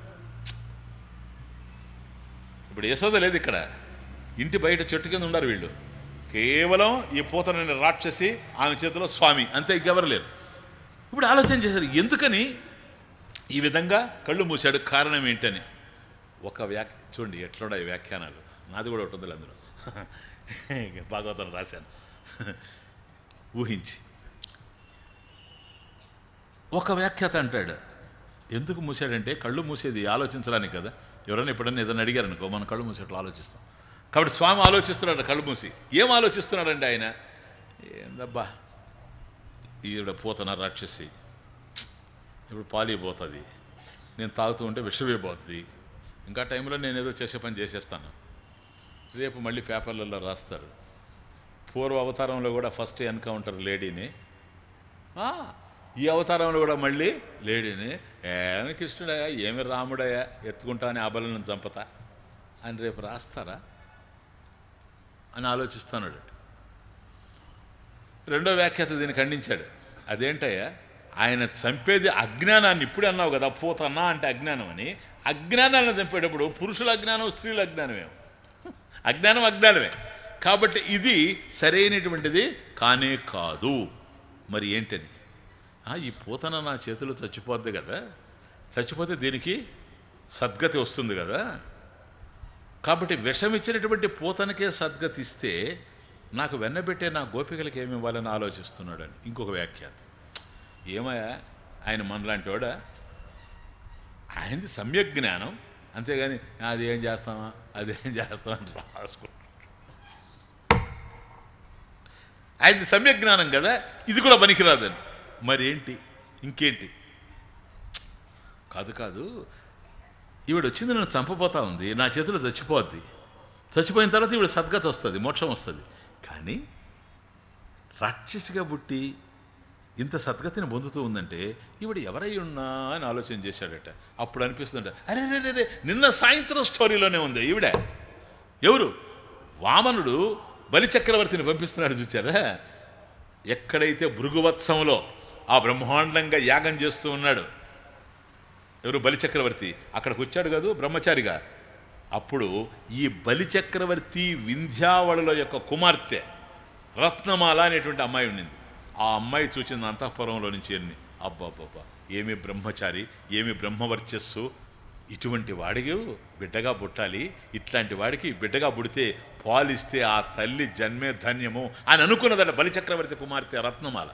ఇప్పుడు యశోద లేదు ఇక్కడ ఇంటి బయట చెట్టు కింద ఉన్నారు వీళ్ళు కేవలం ఈ పూతనని రాక్షసి ఆమె చేతిలో స్వామి అంతే ఇంకెవరు లేరు ఇప్పుడు ఆలోచన చేశారు ఎందుకని ఈ విధంగా కళ్ళు మూశాడు కారణం ఏంటని ఒక వ్యాఖ్య చూడండి ఎట్లున్నాయి వ్యాఖ్యానాలు నాది కూడా ఒకటి ఉంది అందులో భాగవతం రాశాను ఊహించి ఒక వ్యాఖ్యాత అంటాడు ఎందుకు మూసాడంటే కళ్ళు మూసేది ఆలోచించడానికి కదా ఎవరైనా ఎప్పుడైనా ఏదైనా అడిగారు అనుకో మనం కళ్ళు మూసేట్లు ఆలోచిస్తాం కాబట్టి స్వామి ఆలోచిస్తున్నాడు కళ్ళు మూసి ఏం ఆలోచిస్తున్నాడండి ఆయన ఏందబ్బా ఈవిడ పోతన రాక్షసి ఇప్పుడు పాలిపోతుంది నేను తాగుతూ ఉంటే విషమైపోతుంది ఇంకా టైంలో నేను ఏదో చేసే పని చేసేస్తాను రేపు మళ్ళీ పేపర్లలో రాస్తారు పూర్వ అవతారంలో కూడా ఫస్ట్ ఎన్కౌంటర్ లేడీని ఆ, ఈ అవతారంలో కూడా మళ్ళీ లేడీని ఏమి కృష్ణుడయ్యా ఏమి రాముడయ్యా ఎత్తుకుంటాని అబలను చంపతా అని రేపు రాస్తారా అని ఆలోచిస్తున్నాడు రెండో వ్యాఖ్యాత దీన్ని ఖండించాడు అదేంటయ్యా ఆయన చంపేది అజ్ఞానాన్ని ఇప్పుడే అన్నావు కదా పూతన్నా అంటే అజ్ఞానం అని అజ్ఞానాన్ని చంపేటప్పుడు పురుషుల అజ్ఞానం స్త్రీల అజ్ఞానమేమో అజ్ఞానం అజ్ఞానమే కాబట్టి ఇది సరైనటువంటిది కానే కాదు మరి ఏంటని ఆ, ఈ పూతన నా చేతిలో చచ్చిపోద్ది కదా చచ్చిపోతే దీనికి సద్గతి వస్తుంది కదా కాబట్టి విషం ఇచ్చినటువంటి పూతనకే సద్గతి ఇస్తే నాకు వెన్నబెట్టే నా గోపికలకి ఏమి ఇవ్వాలని ఆలోచిస్తున్నాడని ఇంకొక వ్యాఖ్యాత ఏమయ్యా ఆయన మనలాంటి వాడా ఆయనది సమ్యక్ జ్ఞానం అంతేగాని అది ఏం చేస్తామా అదేం చేస్తామని రాసుకుంటాం ఆయనది సమ్యక్ జ్ఞానం కదా ఇది కూడా పనికిరాదని మరి ఏంటి ఇంకేంటి కాదు కాదు ఈవిడ వచ్చింది నన్ను చంపబోతా ఉంది నా చేతిలో చచ్చిపోద్ది చచ్చిపోయిన తర్వాత ఈవిడ సద్గతి వస్తుంది మోక్షం వస్తుంది కానీ రాక్షసిగా పుట్టి ఇంత సద్గతిని పొందుతూ ఉందంటే ఈవిడ ఎవరై ఉన్నా అని ఆలోచన చేశాడట అప్పుడు అనిపిస్తుందట అరే రే రే రే నిన్న సాయంత్రం స్టోరీలోనే ఉంది ఈవిడ ఎవరు వామనుడు బలిచక్రవర్తిని పంపిస్తున్నాడు చూచారా ఎక్కడైతే భృగువత్సంలో ఆ బ్రహ్మాండంగా యాగం చేస్తూ ఉన్నాడు ఎవరు బలిచక్రవర్తి అక్కడికి వచ్చాడు కాదు బ్రహ్మచారిగా అప్పుడు ఈ బలిచక్రవర్తి వింధ్యావళుల యొక్క కుమార్తె రత్నమాల అనేటువంటి అమ్మాయి ఉండింది ఆ అమ్మాయి చూసిన అంతఃపురంలో నుంచి ఎన్ని అబ్బాబ్బా ఏమి బ్రహ్మచారి ఏమి బ్రహ్మవర్చస్సు ఇటువంటి వాడికి బిడ్డగా పుట్టాలి ఇట్లాంటి వాడికి బిడ్డగా పుడితే పాలిస్తే ఆ తల్లి జన్మే ధన్యము అని అనుకున్నదట బలిచక్రవర్తి కుమార్తె రత్నమాల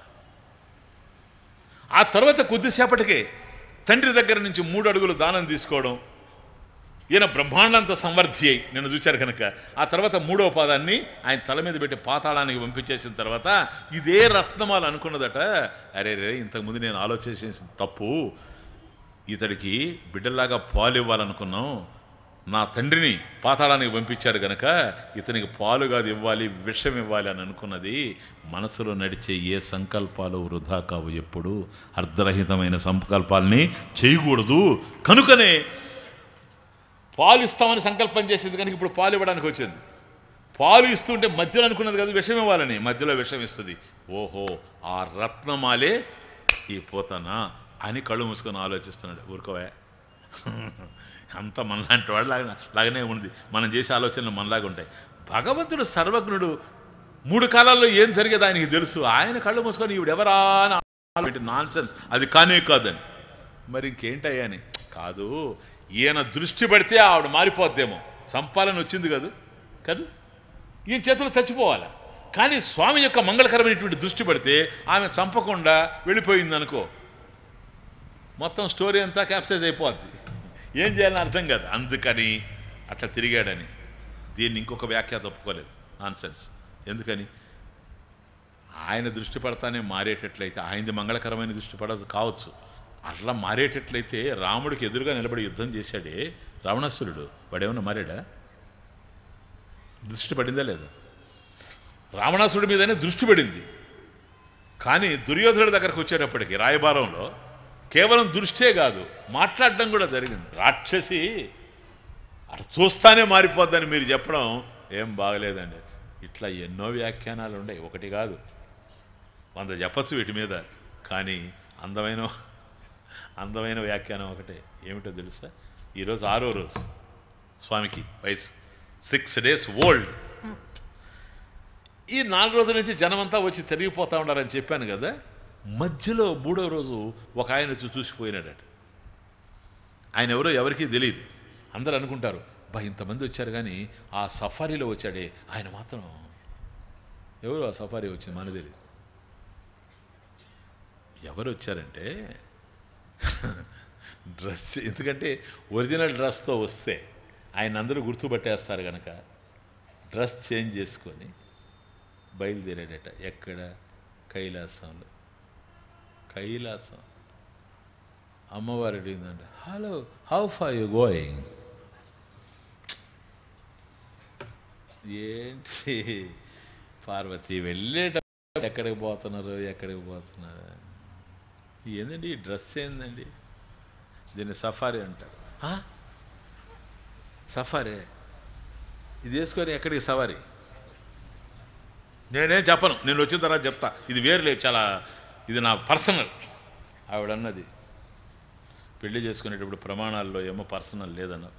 ఆ తర్వాత కొద్దిసేపటికే తండ్రి దగ్గర నుంచి మూడు అడుగులు దానం తీసుకోవడం ఈయన బ్రహ్మాండంతో సంవర్ధి అయి నిన్ను చూశారు కనుక ఆ తర్వాత మూడవ పాదాన్ని ఆయన తల మీద పెట్టి పాతాళానికి పంపించేసిన తర్వాత ఇదే రత్నమాల అనుకున్నదట అరే రే ఇంతకుముందు నేను ఆలోచించిన తప్పు ఇతడికి బిడ్డల్లాగా పాలు ఇవ్వాలనుకున్నాం నా తండ్రిని పాతాళానికి పంపించాడు గనక ఇతనికి పాలు కాదు ఇవ్వాలి విషం ఇవ్వాలి అని అనుకున్నది మనసులో నడిచే ఏ సంకల్పాలు వృధా కావు ఎప్పుడు అర్ధరహితమైన సంకల్పాలని చేయకూడదు కనుకనే పాలు ఇస్తామని సంకల్పం చేసింది కనుక ఇప్పుడు పాలు ఇవ్వడానికి వచ్చింది పాలు ఇస్తుంటే మధ్యలో అనుకున్నది కదా విషం ఇవ్వాలని మధ్యలో విషం ఇస్తుంది ఓహో ఆ రత్నమాలే ఈ పోతానా అని కళ్ళు మూసుకొని ఆలోచిస్తున్నాడు ఊరుకోవే అంత మనలాంటి వాడు లాగా లాగానే ఉంది మనం చేసే ఆలోచనలు మనలాగా ఉంటాయి భగవంతుడు సర్వజ్ఞుడు మూడు కాలాల్లో ఏం జరిగేది ఆయనకి తెలుసు ఆయన కళ్ళు మూసుకొని ఈవిడెవరా అని నాన్ సెన్స్ అది కానే కాదని మరి ఇంకేంటయ్యా అని కాదు ఈయన దృష్టి పడితే ఆవిడ మారిపోద్దేమో చంపాలని వచ్చింది కదూ కదూ ఈయన చేతులు చచ్చిపోవాలి కానీ స్వామి యొక్క మంగళకరమైనటువంటి దృష్టి పడితే ఆమె చంపకుండా వెళ్ళిపోయింది అనుకో మొత్తం స్టోరీ అంతా క్యాప్సైజ్ అయిపోద్ది ఏం చేయాలని అర్థం కాదు అందుకని అట్లా తిరిగాడని దీన్ని ఇంకొక వ్యాఖ్య తప్పుకోలేదు నాన్ సెన్స్ ఎందుకని ఆయన దృష్టి పడతానే మారేటట్లయితే ఆయనది మంగళకరమైన దృష్టి పడదు కావచ్చు అట్లా మారేటట్లయితే రాముడికి ఎదురుగా నిలబడి యుద్ధం చేశాడే రావణాసురుడు వాడేమన్నా మారాడా దృష్టి పడిందా లేదా రావణాసురుడి మీదనే దృష్టి పడింది కానీ దుర్యోధనుడి దగ్గరకు వచ్చేటప్పటికి రాయబారంలో కేవలం దృష్టే కాదు మాట్లాడడం కూడా జరిగింది రాక్షసి అటు చూస్తానే మారిపోద్దని మీరు చెప్పడం ఏం బాగలేదండి ఇట్లా ఎన్నో వ్యాఖ్యానాలు ఉన్నాయి ఒకటి కాదు వంద చెప్పచ్చు వీటి మీద కానీ అందమైన అందమైన వ్యాఖ్యానం ఒకటే ఏమిటో తెలుసా ఈరోజు ఆరో రోజు స్వామికి వయసు సిక్స్ డేస్ ఓల్డ్ ఈ నాలుగు రోజుల నుంచి జనమంతా వచ్చి తిరిగిపోతా ఉన్నారని చెప్పాను కదా మధ్యలో మూడో రోజు ఒక ఆయన వచ్చి చూసిపోయినాడట ఆయన ఎవరో ఎవరికీ తెలియదు అందరూ అనుకుంటారు బా ఇంతమంది వచ్చారు కానీ ఆ సఫారీలో వచ్చాడే ఆయన మాత్రం ఎవరు ఆ సఫారీ వచ్చింది మనకు తెలియదు ఎవరు వచ్చారంటే డ్రెస్ ఎందుకంటే ఒరిజినల్ డ్రెస్తో వస్తే ఆయన అందరూ గుర్తుపట్టేస్తారు కనుక డ్రెస్ చేంజ్ చేసుకొని బయలుదేరాడట ఎక్కడ కైలాసంలో కైలాసం అమ్మవారు అడిగిందంట hello how far you going ఏంటి పార్వతి వెళ్ళేటప్పుడు ఎక్కడికి పోతున్నారు ఎక్కడికి పోతున్నారు ఏందండి ఈ డ్రెస్ ఏందండి దీన్ని సఫారీ అంటారు "ఆ? సఫారీ ఇది వేసుకొని ఎక్కడికి సవారీ నేనేం చెప్పను నేను వచ్చిన తర్వాత చెప్తా ఇది వేరులే చాలా ఇది నా పర్సనల్ ఆవిడ అన్నది పెళ్లి చేసుకునేటప్పుడు ప్రమాణాల్లో ఏమో పర్సనల్ లేదన్నారు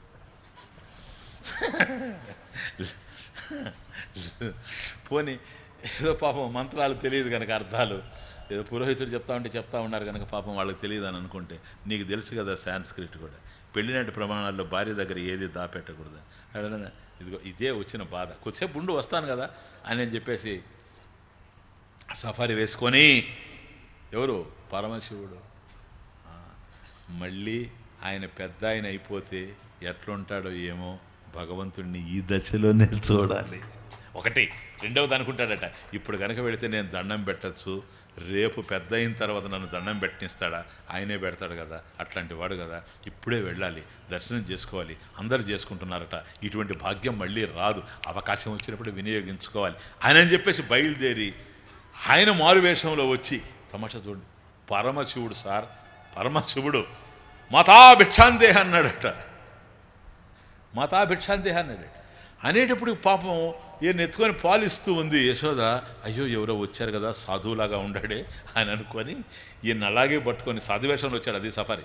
పోనీ ఏదో పాపం మంత్రాలు తెలియదు కనుక అర్థాలు ఏదో పురోహితుడు చెప్తా ఉంటే చెప్తా ఉన్నారు కనుక పాపం వాళ్ళకి తెలియదు అని అనుకుంటే నీకు తెలుసు కదా సాంస్క్రిట్ కూడా పెళ్లినాటి ప్రమాణాల్లో భార్య దగ్గర ఏది దాపెట్టకూడదు అడగదా ఇదిగో ఇదే వచ్చిన బాధ కొద్దిసేపు ఉండు వస్తాను కదా అని అని చెప్పేసి సఫారీ వేసుకొని ఎవరు పరమశివుడు ఆ, మళ్ళీ ఆయన పెద్ద ఆయన అయిపోతే ఎట్లుంటాడో ఏమో భగవంతుడిని ఈ దశలోనే చూడాలి ఒకటి రెండవది అనుకుంటాడట ఇప్పుడు కనుక వెళితే నేను దండం పెట్టచ్చు రేపు పెద్ద అయిన తర్వాత నన్ను దండం పెట్టనిస్తాడా ఆయనే పెడతాడు కదా అట్లాంటి వాడు కదా ఇప్పుడే వెళ్ళాలి దర్శనం చేసుకోవాలి అందరు చేసుకుంటున్నారట ఇటువంటి భాగ్యం మళ్ళీ రాదు అవకాశం వచ్చినప్పుడు వినియోగించుకోవాలి ఆయన అని చెప్పేసి బయలుదేరి ఆయన మారువేషంలో వచ్చి తమాషా చూడండి పరమశివుడు సార్ పరమశివుడు మాతా భిక్షాందేహ అన్నాడట మాతా భిక్షాందేహ అన్నాడు అనేటప్పుడు పాపం ఈయన ఎత్తుకొని పాలిస్తూ ఉంది యశోద అయ్యో ఎవరో వచ్చారు కదా సాధువులాగా ఉండాడే అని అనుకొని ఈయన అలాగే పట్టుకొని సాధువేషంలో వచ్చాడు అది సఫారీ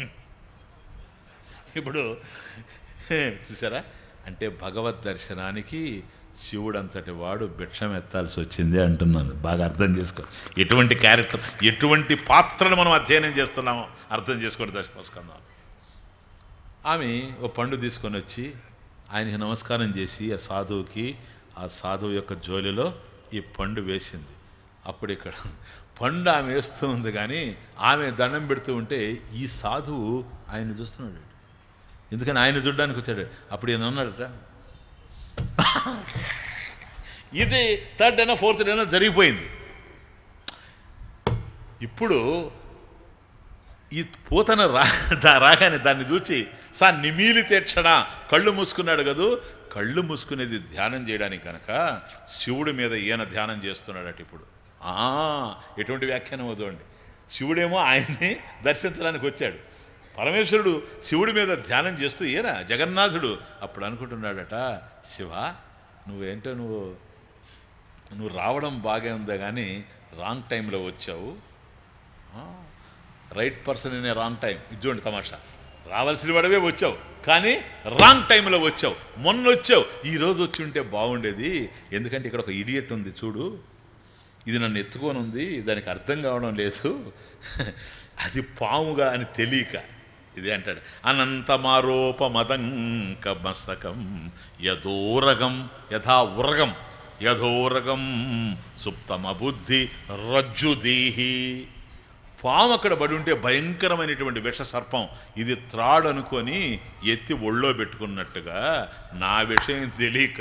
ఇప్పుడు చూసారా అంటే భగవద్ దర్శనానికి శివుడంతటి వాడు భిక్షం ఎత్తాల్సి వచ్చింది అంటున్నాను బాగా అర్థం చేసుకో ఎటువంటి క్యారెక్టర్ ఎటువంటి పాత్రను మనం అధ్యయనం చేస్తున్నామో అర్థం చేసుకోండి దశమస్కందం ఆమె ఓ పండు తీసుకొని వచ్చి ఆయనకి నమస్కారం చేసి ఆ సాధువుకి ఆ సాధువు యొక్క జోలిలో ఈ పండు వేసింది అప్పుడు ఇక్కడ పండు ఆమె వేస్తూ ఉంది కానీ ఆమె దండం పెడుతూ ఉంటే ఈ సాధువు ఆయన చూస్తున్నాడు ఎందుకని ఆయన చూడడానికి వచ్చాడు అప్పుడు ఈయన అన్నాడట ఇది థర్డ్ అయినా ఫోర్త్ అయినా జరిగిపోయింది ఇప్పుడు ఈ పూతన రా దా- రాగానే దాన్ని చూచి సా నిమీలితే క్షణ కళ్ళు మూసుకున్నాడు కదూ కళ్ళు మూసుకునేది ధ్యానం చేయడానికి కనుక శివుడి మీద ఈయన ధ్యానం చేస్తున్నాడట ఇప్పుడు ఆ, ఎటువంటి వ్యాఖ్యానం అవుతుంది శివుడేమో ఆయన్ని దర్శించడానికి వచ్చాడు పరమేశ్వరుడు శివుడి మీద ధ్యానం చేస్తూ ఈయన జగన్నాథుడు అప్పుడు అనుకుంటున్నాడట శివ నువ్వేంటో నువ్వు నువ్వు రావడం బాగా ఉందా కానీ రాంగ్ టైంలో వచ్చావు right person in a wrong time ఇది చూడండి తమాషా రావాల్సిన వాడవే వచ్చావు కానీ రాంగ్ టైంలో వచ్చావు మొన్న వచ్చావు ఈ రోజు వచ్చి ఉంటే బాగుండేది ఎందుకంటే ఇక్కడ ఒక ఇడియట్ ఉంది చూడు ఇది నన్ను ఎత్తుకొని ఉంది దానికి అర్థం కావడం లేదు అది పాముగా అని తెలియక ఇది అంటాడు అనంతమారోప మదంక మస్తకం యథోరగం యథా ఉరగం యథోరగం సుప్తమ బుద్ధి రజ్జుదీహి పాము అక్కడ పడి ఉంటే భయంకరమైనటువంటి విష సర్పం ఇది త్రాడు అనుకొని ఎత్తి ఒళ్ళో పెట్టుకున్నట్టుగా నా విషయం తెలియక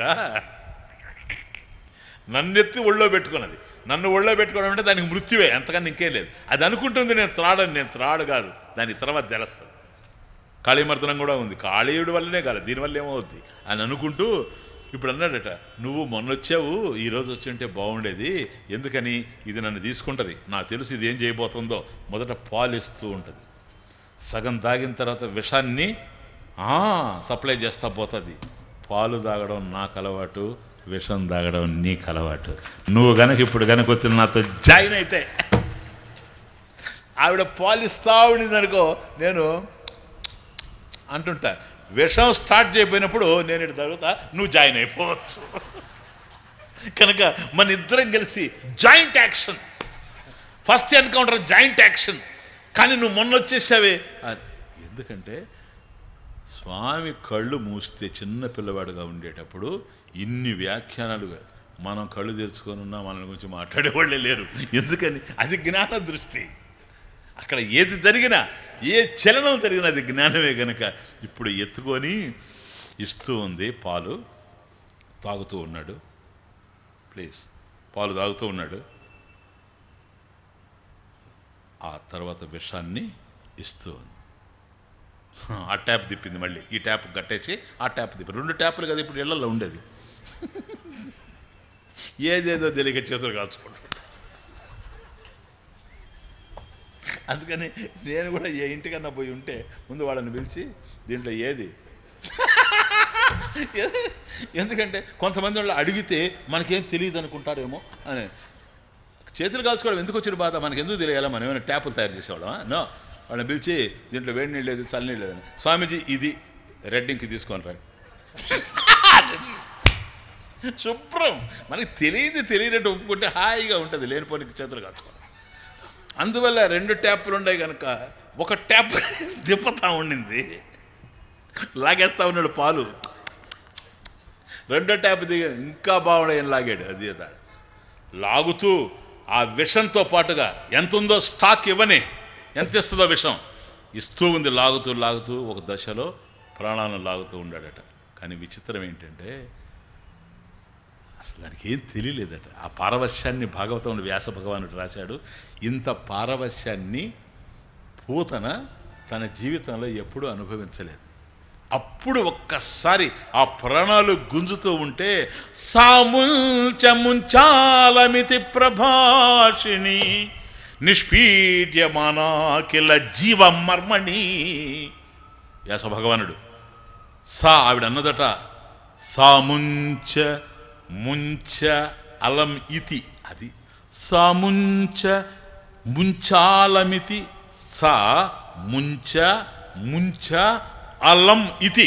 నన్ను ఎత్తి ఒళ్ళో పెట్టుకున్నది నన్ను ఒళ్ళో పెట్టుకోవడం అంటే దానికి మృత్యువే అంతకన్నా ఇంకేం లేదు అది అనుకుంటుంది నేను త్రాడని నేను త్రాడు కాదు దాని తర్వాత తెలుస్తుంది కాళీమర్దనం కూడా ఉంది కాళీయుడి వల్లనే కాదు దీనివల్ల ఏమవుద్ది అని అనుకుంటూ ఇప్పుడు అన్నాడట నువ్వు మొన్న వచ్చావు ఈరోజు వచ్చి ఉంటే బాగుండేది ఎందుకని ఇది నన్ను తీసుకుంటుంది నాకు తెలుసు ఇది ఏం చేయబోతుందో మొదట పాలిస్తూ ఉంటుంది సగం తాగిన తర్వాత విషాన్ని ఆ, సప్లై చేస్తా పోతుంది పాలు తాగడం నాకు అలవాటు విషం తాగడం నీకు అలవాటు నువ్వు గనక ఇప్పుడు గనక వచ్చి నాతో జాయిన్ అయితే ఆవిడ పాలిస్తా ఉండింది అనుకో నేను అంటుంటా విషం స్టార్ట్ చేయబోయినప్పుడు నేను ఇటు తరుగుతా నువ్వు జాయిన్ అయిపోవచ్చు కనుక మన ఇద్దరం కలిసి joint action first encounter joint action కానీ నువ్వు మొన్న వచ్చేసావే అని ఎందుకంటే స్వామి కళ్ళు మూస్తే చిన్న పిల్లవాడుగా ఉండేటప్పుడు ఇన్ని వ్యాఖ్యానాలుగా మనం కళ్ళు తెరుచుకొని ఉన్నా మన గురించి మాట్లాడేవాళ్ళే లేరు ఎందుకని అది జ్ఞాన దృష్టి అక్కడ ఏది జరిగినా ఏ చలనం జరిగినా అది జ్ఞానమే గనక ఇప్పుడు ఎత్తుకొని ఇస్తూ ఉంది పాలు తాగుతూ ఉన్నాడు ప్లీజ్ పాలు తాగుతూ ఉన్నాడు ఆ తర్వాత విషాన్ని ఇస్తూ ఉంది ఆ ట్యాప్ తిప్పింది మళ్ళీ ఈ ట్యాప్ కట్టేసి ఆ ట్యాప్ తిప్పి రెండు ట్యాపులు కదా ఇప్పుడు ఇళ్లలో ఉండేది ఏదేదో తెలియక చేతులు కాల్చుకుంటాడు అందుకని నేను కూడా ఏ ఇంటికన్నా పోయి ఉంటే ముందు వాళ్ళని పిలిచి దీంట్లో ఏది ఎందుకంటే కొంతమంది వాళ్ళు అడిగితే మనకేం తెలియదు అనుకుంటారేమో అని చేతులు కాల్చుకోవడం ఎందుకు వచ్చిన బాధ మనకి ఎందుకు తెలియాలా మనం ఏమైనా ట్యాపులు తయారు చేసేవాళ్ళమా నో వాళ్ళని పిలిచి దీంట్లో వేడి నీళ్ళు లేదు చల్ల నీళ్ళు లేదని స్వామీజీ ఇది రెడ్ ఇంక్ తీసుకొని రా శుభ్రం మనకి తెలియదు తెలియనట్టు ఒప్పుకుంటే హాయిగా ఉంటుంది లేనిపోనికి చేతులు కాల్చుకోవాలి అందువల్ల రెండు ట్యాపులు ఉన్నాయి కనుక ఒక ట్యాప్ దిప్పుతా ఉండింది లాగేస్తా ఉన్నాడు పాలు రెండో ట్యాప్ దిగ ఇంకా బాగుండని లాగాడు అది అదా. లాగుతూ ఆ విషంతో పాటుగా ఎంత ఉందో స్టాక్ ఇవ్వని ఎంత ఇస్తుందో విషం ఇస్తూ ఉంది లాగుతూ లాగుతూ ఒక దశలో ప్రాణాలను లాగుతూ ఉన్నాడట కానీ విచిత్రం ఏంటంటే అసలు దానికి ఏం తెలియలేదట ఆ పారవశ్యాన్ని భాగవతంలో వ్యాస భగవానుడు రాశాడు ఇంత పారవశ్యాన్ని పూతన తన జీవితంలో ఎప్పుడూ అనుభవించలేదు అప్పుడు ఒక్కసారి ఆ ప్రాణాలు గుంజుతూ ఉంటే సాముంచముంచాలమితి ప్రభాషిణి నిష్పీడ్యమానా కిల జీవ మర్మణి వ్యాస భగవానుడు సా ఆవిడ అన్నదట సాముంచ ముంచ అలం ఇతి అది సాముంచ ముంచాలమితి సా ముంచ ముంచ అలం ఇతి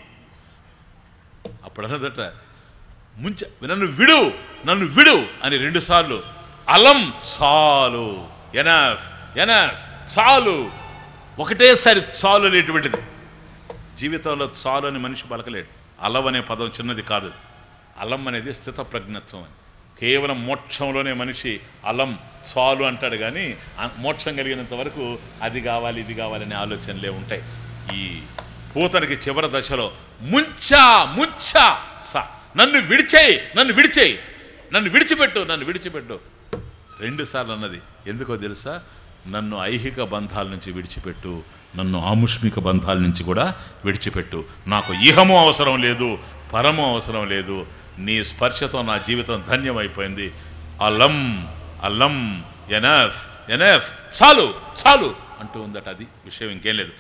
అప్పుడు అన్నదట ముంచ నన్ను విడు నన్ను విడు అని రెండుసార్లు అలం చాలు ఎనఫ్ ఎనఫ్ చాలు ఒకటేసారి చాలు అనేటువంటిది జీవితంలో చాలు అని మనిషి పలకలేడు అలం అనే పదం చిన్నది కాదు అలం అనేది స్థిత ప్రజ్ఞత్వం అని కేవలం మోక్షంలోనే మనిషి అలం చాలు అంటాడు కానీ ఆ మోక్షం కలిగినంత వరకు అది కావాలి ఇది కావాలనే ఆలోచనలే ఉంటాయి ఈ పూతనికి చివరి దశలో ముంచా ముంచా సా నన్ను విడిచేయి నన్ను విడిచేయి నన్ను విడిచిపెట్టు నన్ను విడిచిపెట్టు రెండు సార్లు అన్నది ఎందుకో తెలుసా నన్ను ఐహిక బంధాల నుంచి విడిచిపెట్టు నన్ను ఆముష్మిక బంధాల నుంచి కూడా విడిచిపెట్టు నాకు ఇహము అవసరం లేదు పరము అవసరం లేదు నీ స్పర్శతో నా జీవితం ధన్యమైపోయింది అలం అలం ఎనఫ్ ఎనఫ్ చాలు చాలు అంటూ ఉందట అది విషయం ఇంకేం లేదు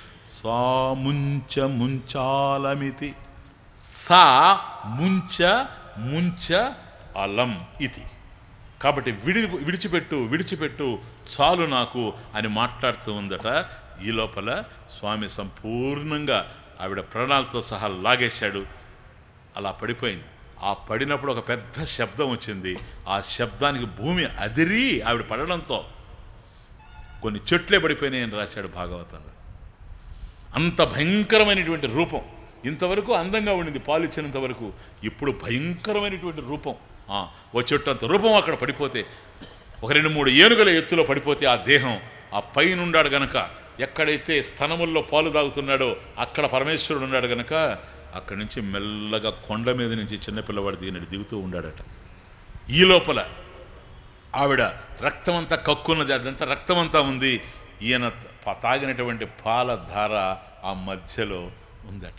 సాముంచ ముంచాలమితి సా ముంచ ముంచ అలం ఇది కాబట్టి విడి విడిచిపెట్టు విడిచిపెట్టు చాలు నాకు అని మాట్లాడుతూ ఉందట ఈ లోపల స్వామి సంపూర్ణంగా ఆవిడ ప్రాణాలతో సహా లాగేశాడు అలా పడిపోయింది ఆ పడినప్పుడు ఒక పెద్ద శబ్దం వచ్చింది ఆ శబ్దానికి భూమి అదిరి ఆవిడ పడడంతో కొన్ని చెట్లే పడిపోయినాయని రాశాడు భాగవతంలో అంత భయంకరమైనటువంటి రూపం ఇంతవరకు అందంగా ఉండింది పాలు ఇచ్చినంత వరకు ఇప్పుడు భయంకరమైనటువంటి రూపం ఆ, ఓ చెట్టు అంత రూపం అక్కడ పడిపోతే ఒక రెండు మూడు ఏనుగుల ఎత్తులో పడిపోతే ఆ దేహం ఆ పైన ఉన్నాడు గనక ఎక్కడైతే స్తనముల్లో పాలు తాగుతున్నాడో అక్కడ పరమేశ్వరుడు ఉన్నాడు గనక అక్కడి నుంచి మెల్లగా కొండ మీద నుంచి చిన్నపిల్లవాడు దిగినట్టు దిగుతూ ఉండాడట ఈ లోపల ఆవిడ రక్తమంతా కక్కున్నది అదంతా రక్తమంతా ఉంది ఈయన ప- తాగినటువంటి పాల ధార ఆ మధ్యలో ఉందట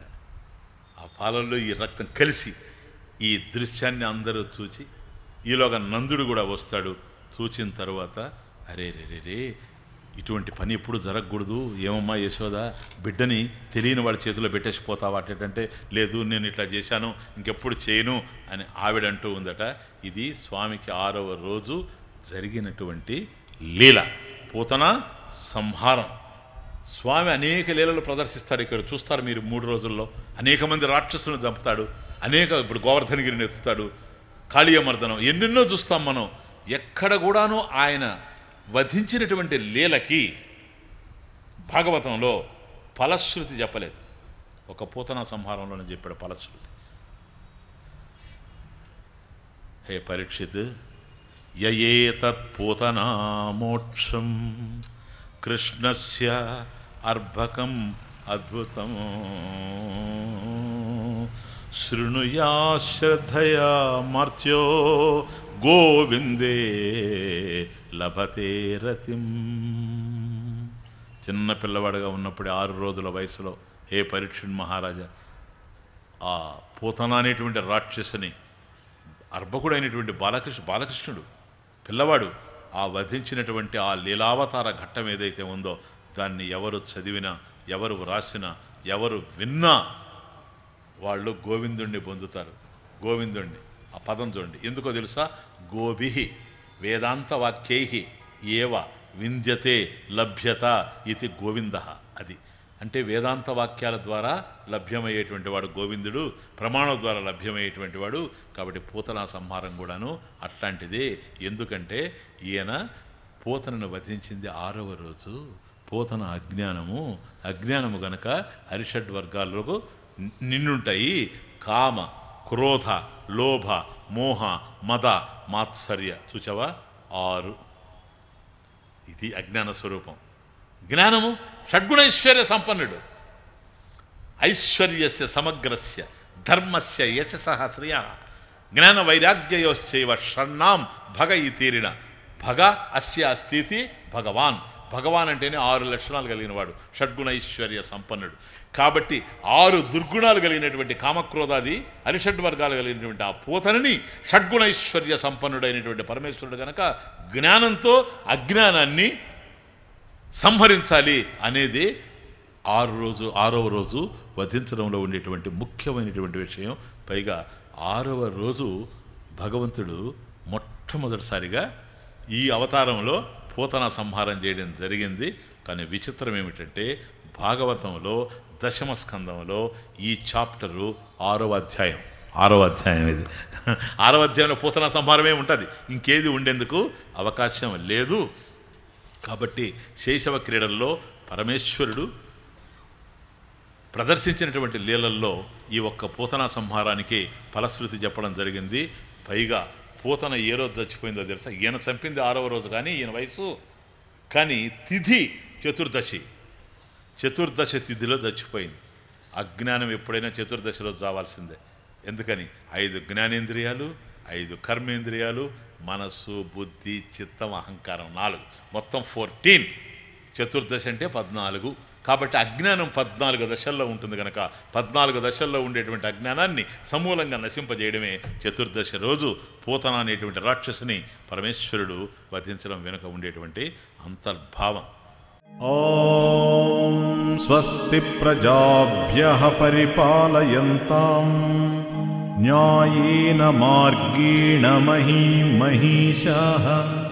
ఆ పాలల్లో ఈ రక్తం కలిసి ఈ దృశ్యాన్ని అందరూ చూచి ఈలోగా నందుడు కూడా వస్తాడు చూచిన తర్వాత అరే రే రే రే ఇటువంటి పని ఎప్పుడు జరగకూడదు ఏమమ్మా యశోద బిడ్డని తెలియని వాడి చేతిలో పెట్టేసి పోతావా అంటే లేదు నేను ఇట్లా చేశాను ఇంకెప్పుడు చేయను అని ఆవిడంటూ ఉందట ఇది స్వామికి ఆరవ రోజు జరిగినటువంటి లీల పూతన సంహారం స్వామి అనేక లీలలు ప్రదర్శిస్తాడు ఇక్కడ చూస్తారు మీరు మూడు రోజుల్లో అనేక మంది రాక్షసులను చంపుతాడు అనేక ఇప్పుడు గోవర్ధనగిరిని ఎత్తుతాడు కాళీయమర్దనం ఎన్నెన్నో చూస్తాం మనం ఎక్కడ కూడాను ఆయన వధించినటువంటి లీలకి భాగవతంలో ఫలశ్రుతి చెప్పలేదు ఒక పూతన సంహారంలోనే చెప్పాడు ఫలశ్రుతి హే పరీక్షిత్ యయేతత్పూతనా మోక్షం కృష్ణస్య అర్భకం అద్భుతం శృణుయా శ్రద్ధయా మార్త్యో గోవిందే లభతే రతిం చిన్న పిల్లవాడుగా ఉన్నప్పుడు ఆరు రోజుల వయసులో హే పరీక్షణ్ మహారాజా ఆ పూతన అనేటువంటి రాక్షసుని అర్భకుడైనటువంటి బాలకృష్ణ బాలకృష్ణుడు పిల్లవాడు ఆ వధించినటువంటి ఆ లీలావతార ఘట్టం ఏదైతే ఉందో దాన్ని ఎవరు చదివినా ఎవరు వ్రాసినా ఎవరు విన్నా వాళ్ళు గోవిందుణ్ణి పొందుతారు గోవిందుణ్ణి ఆ పదం చూడండి ఎందుకో తెలుసా గోభి వేదాంత వాక్యై ఏవ వింద్యతే లభ్యత ఇది గోవింద అది అంటే వేదాంత వాక్యాల ద్వారా లభ్యమయ్యేటువంటి వాడు గోవిందుడు ప్రమాణం ద్వారా లభ్యమయ్యేటువంటి వాడు కాబట్టి పూతన సంహారం కూడాను అట్లాంటిదే ఎందుకంటే ఈయన పూతనను వధించింది ఆరవ రోజు పూతన అజ్ఞానము అజ్ఞానము గనక హరిషడ్ వర్గాలకు నిన్నుంటాయి కామ క్రోధ లోభ మోహ మద మాత్సర్య చూచావా ఆరు ఇది అజ్ఞాన స్వరూపం జ్ఞానము షడ్గుణైశ్వర్య సంపన్నుడు ఐశ్వర్యస్య సమగ్రస్య ధర్మస్య యశస శ్రియ జ్ఞాన వైరాగ్యయోశ్చైవ షణ్ణాం భగ ఈ తీరిన భగ అస్య అస్థితి భగవాన్ భగవాన్ అంటేనే ఆరు లక్షణాలు కలిగిన వాడు షడ్గుణ ఐశ్వర్య సంపన్నుడు కాబట్టి ఆరు దుర్గుణాలు కలిగినటువంటి కామక్రోధాది అరిషడ్ వర్గాలు కలిగినటువంటి ఆ పూతనని షడ్గుణ ఐశ్వర్య సంపన్నుడైనటువంటి పరమేశ్వరుడు గనక జ్ఞానంతో అజ్ఞానాన్ని సంహరించాలి అనేది ఆరు రోజు ఆరవ రోజు వధించడంలో ఉండేటువంటి ముఖ్యమైనటువంటి విషయం పైగా ఆరవ రోజు భగవంతుడు మొట్టమొదటిసారిగా ఈ అవతారంలో పూతన సంహారం చేయడం జరిగింది కానీ విచిత్రం ఏమిటంటే భాగవతంలో దశమ స్కందంలో ఈ చాప్టరు ఆరవ అధ్యాయం ఆరవ అధ్యాయం ఇది ఆరవ అధ్యాయంలో పూతన సంహారమే ఉంటుంది ఇంకేది ఉండేందుకు అవకాశం లేదు కాబట్టి శైశవ క్రీడల్లో పరమేశ్వరుడు ప్రదర్శించినటువంటి లీలల్లో ఈ ఒక్క పూతన సంహారానికి ఫలశ్రుతి చెప్పడం జరిగింది పైగా పూతన ఏ రోజు చచ్చిపోయిందో తెలుసా ఈయన చంపింది ఆరవ రోజు కానీ ఈయన వయసు కానీ తిథి చతుర్దశి చతుర్దశ తిథిలో చచ్చిపోయింది అజ్ఞానం ఎప్పుడైనా చతుర్దశలో చావాల్సిందే ఎందుకని ఐదు జ్ఞానేంద్రియాలు ఐదు కర్మేంద్రియాలు మనస్సు బుద్ధి చిత్తం అహంకారం నాలుగు మొత్తం ఫోర్టీన్ చతుర్దశ అంటే పద్నాలుగు కాబట్టి అజ్ఞానం పద్నాలుగు దశల్లో ఉంటుంది కనుక పద్నాలుగు దశల్లో ఉండేటువంటి అజ్ఞానాన్ని సమూలంగా నశింపజేయడమే చతుర్దశ రోజు పూతన అనేటువంటి రాక్షసుని పరమేశ్వరుడు వధించడం వెనుక ఉండేటువంటి అంతర్భావం ॐ स्वस्ति प्रजाभ्यः परिपालयन्ताम् न्यायेन मार्गेण महीं महिषाः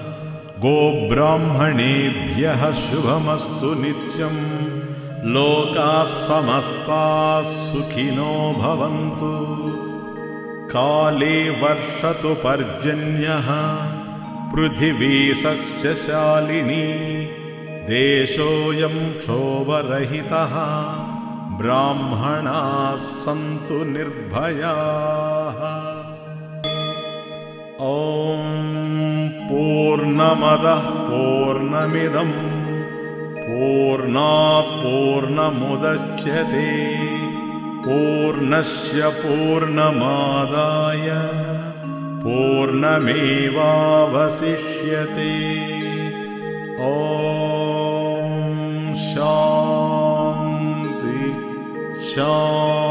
गोब्राह्मणेभ्यः शुभमस्तु नित्यं लोकाः समस्ताः सुखिनो भवन्तु काले वर्षतु पर्जन्यः पृथिवी सस्यशालिनी देशोऽयं क्षोभरहितः ब्राह्मणाः सन्तु निर्भयाः ॐ पूर्णमदः पूर्णमिदं पूर्णात् पूर्णमुदच्यते पूर्णस्य पूर्णमादाय पूर्णमेवावशिष्यते ॐ शान्ति शान्ति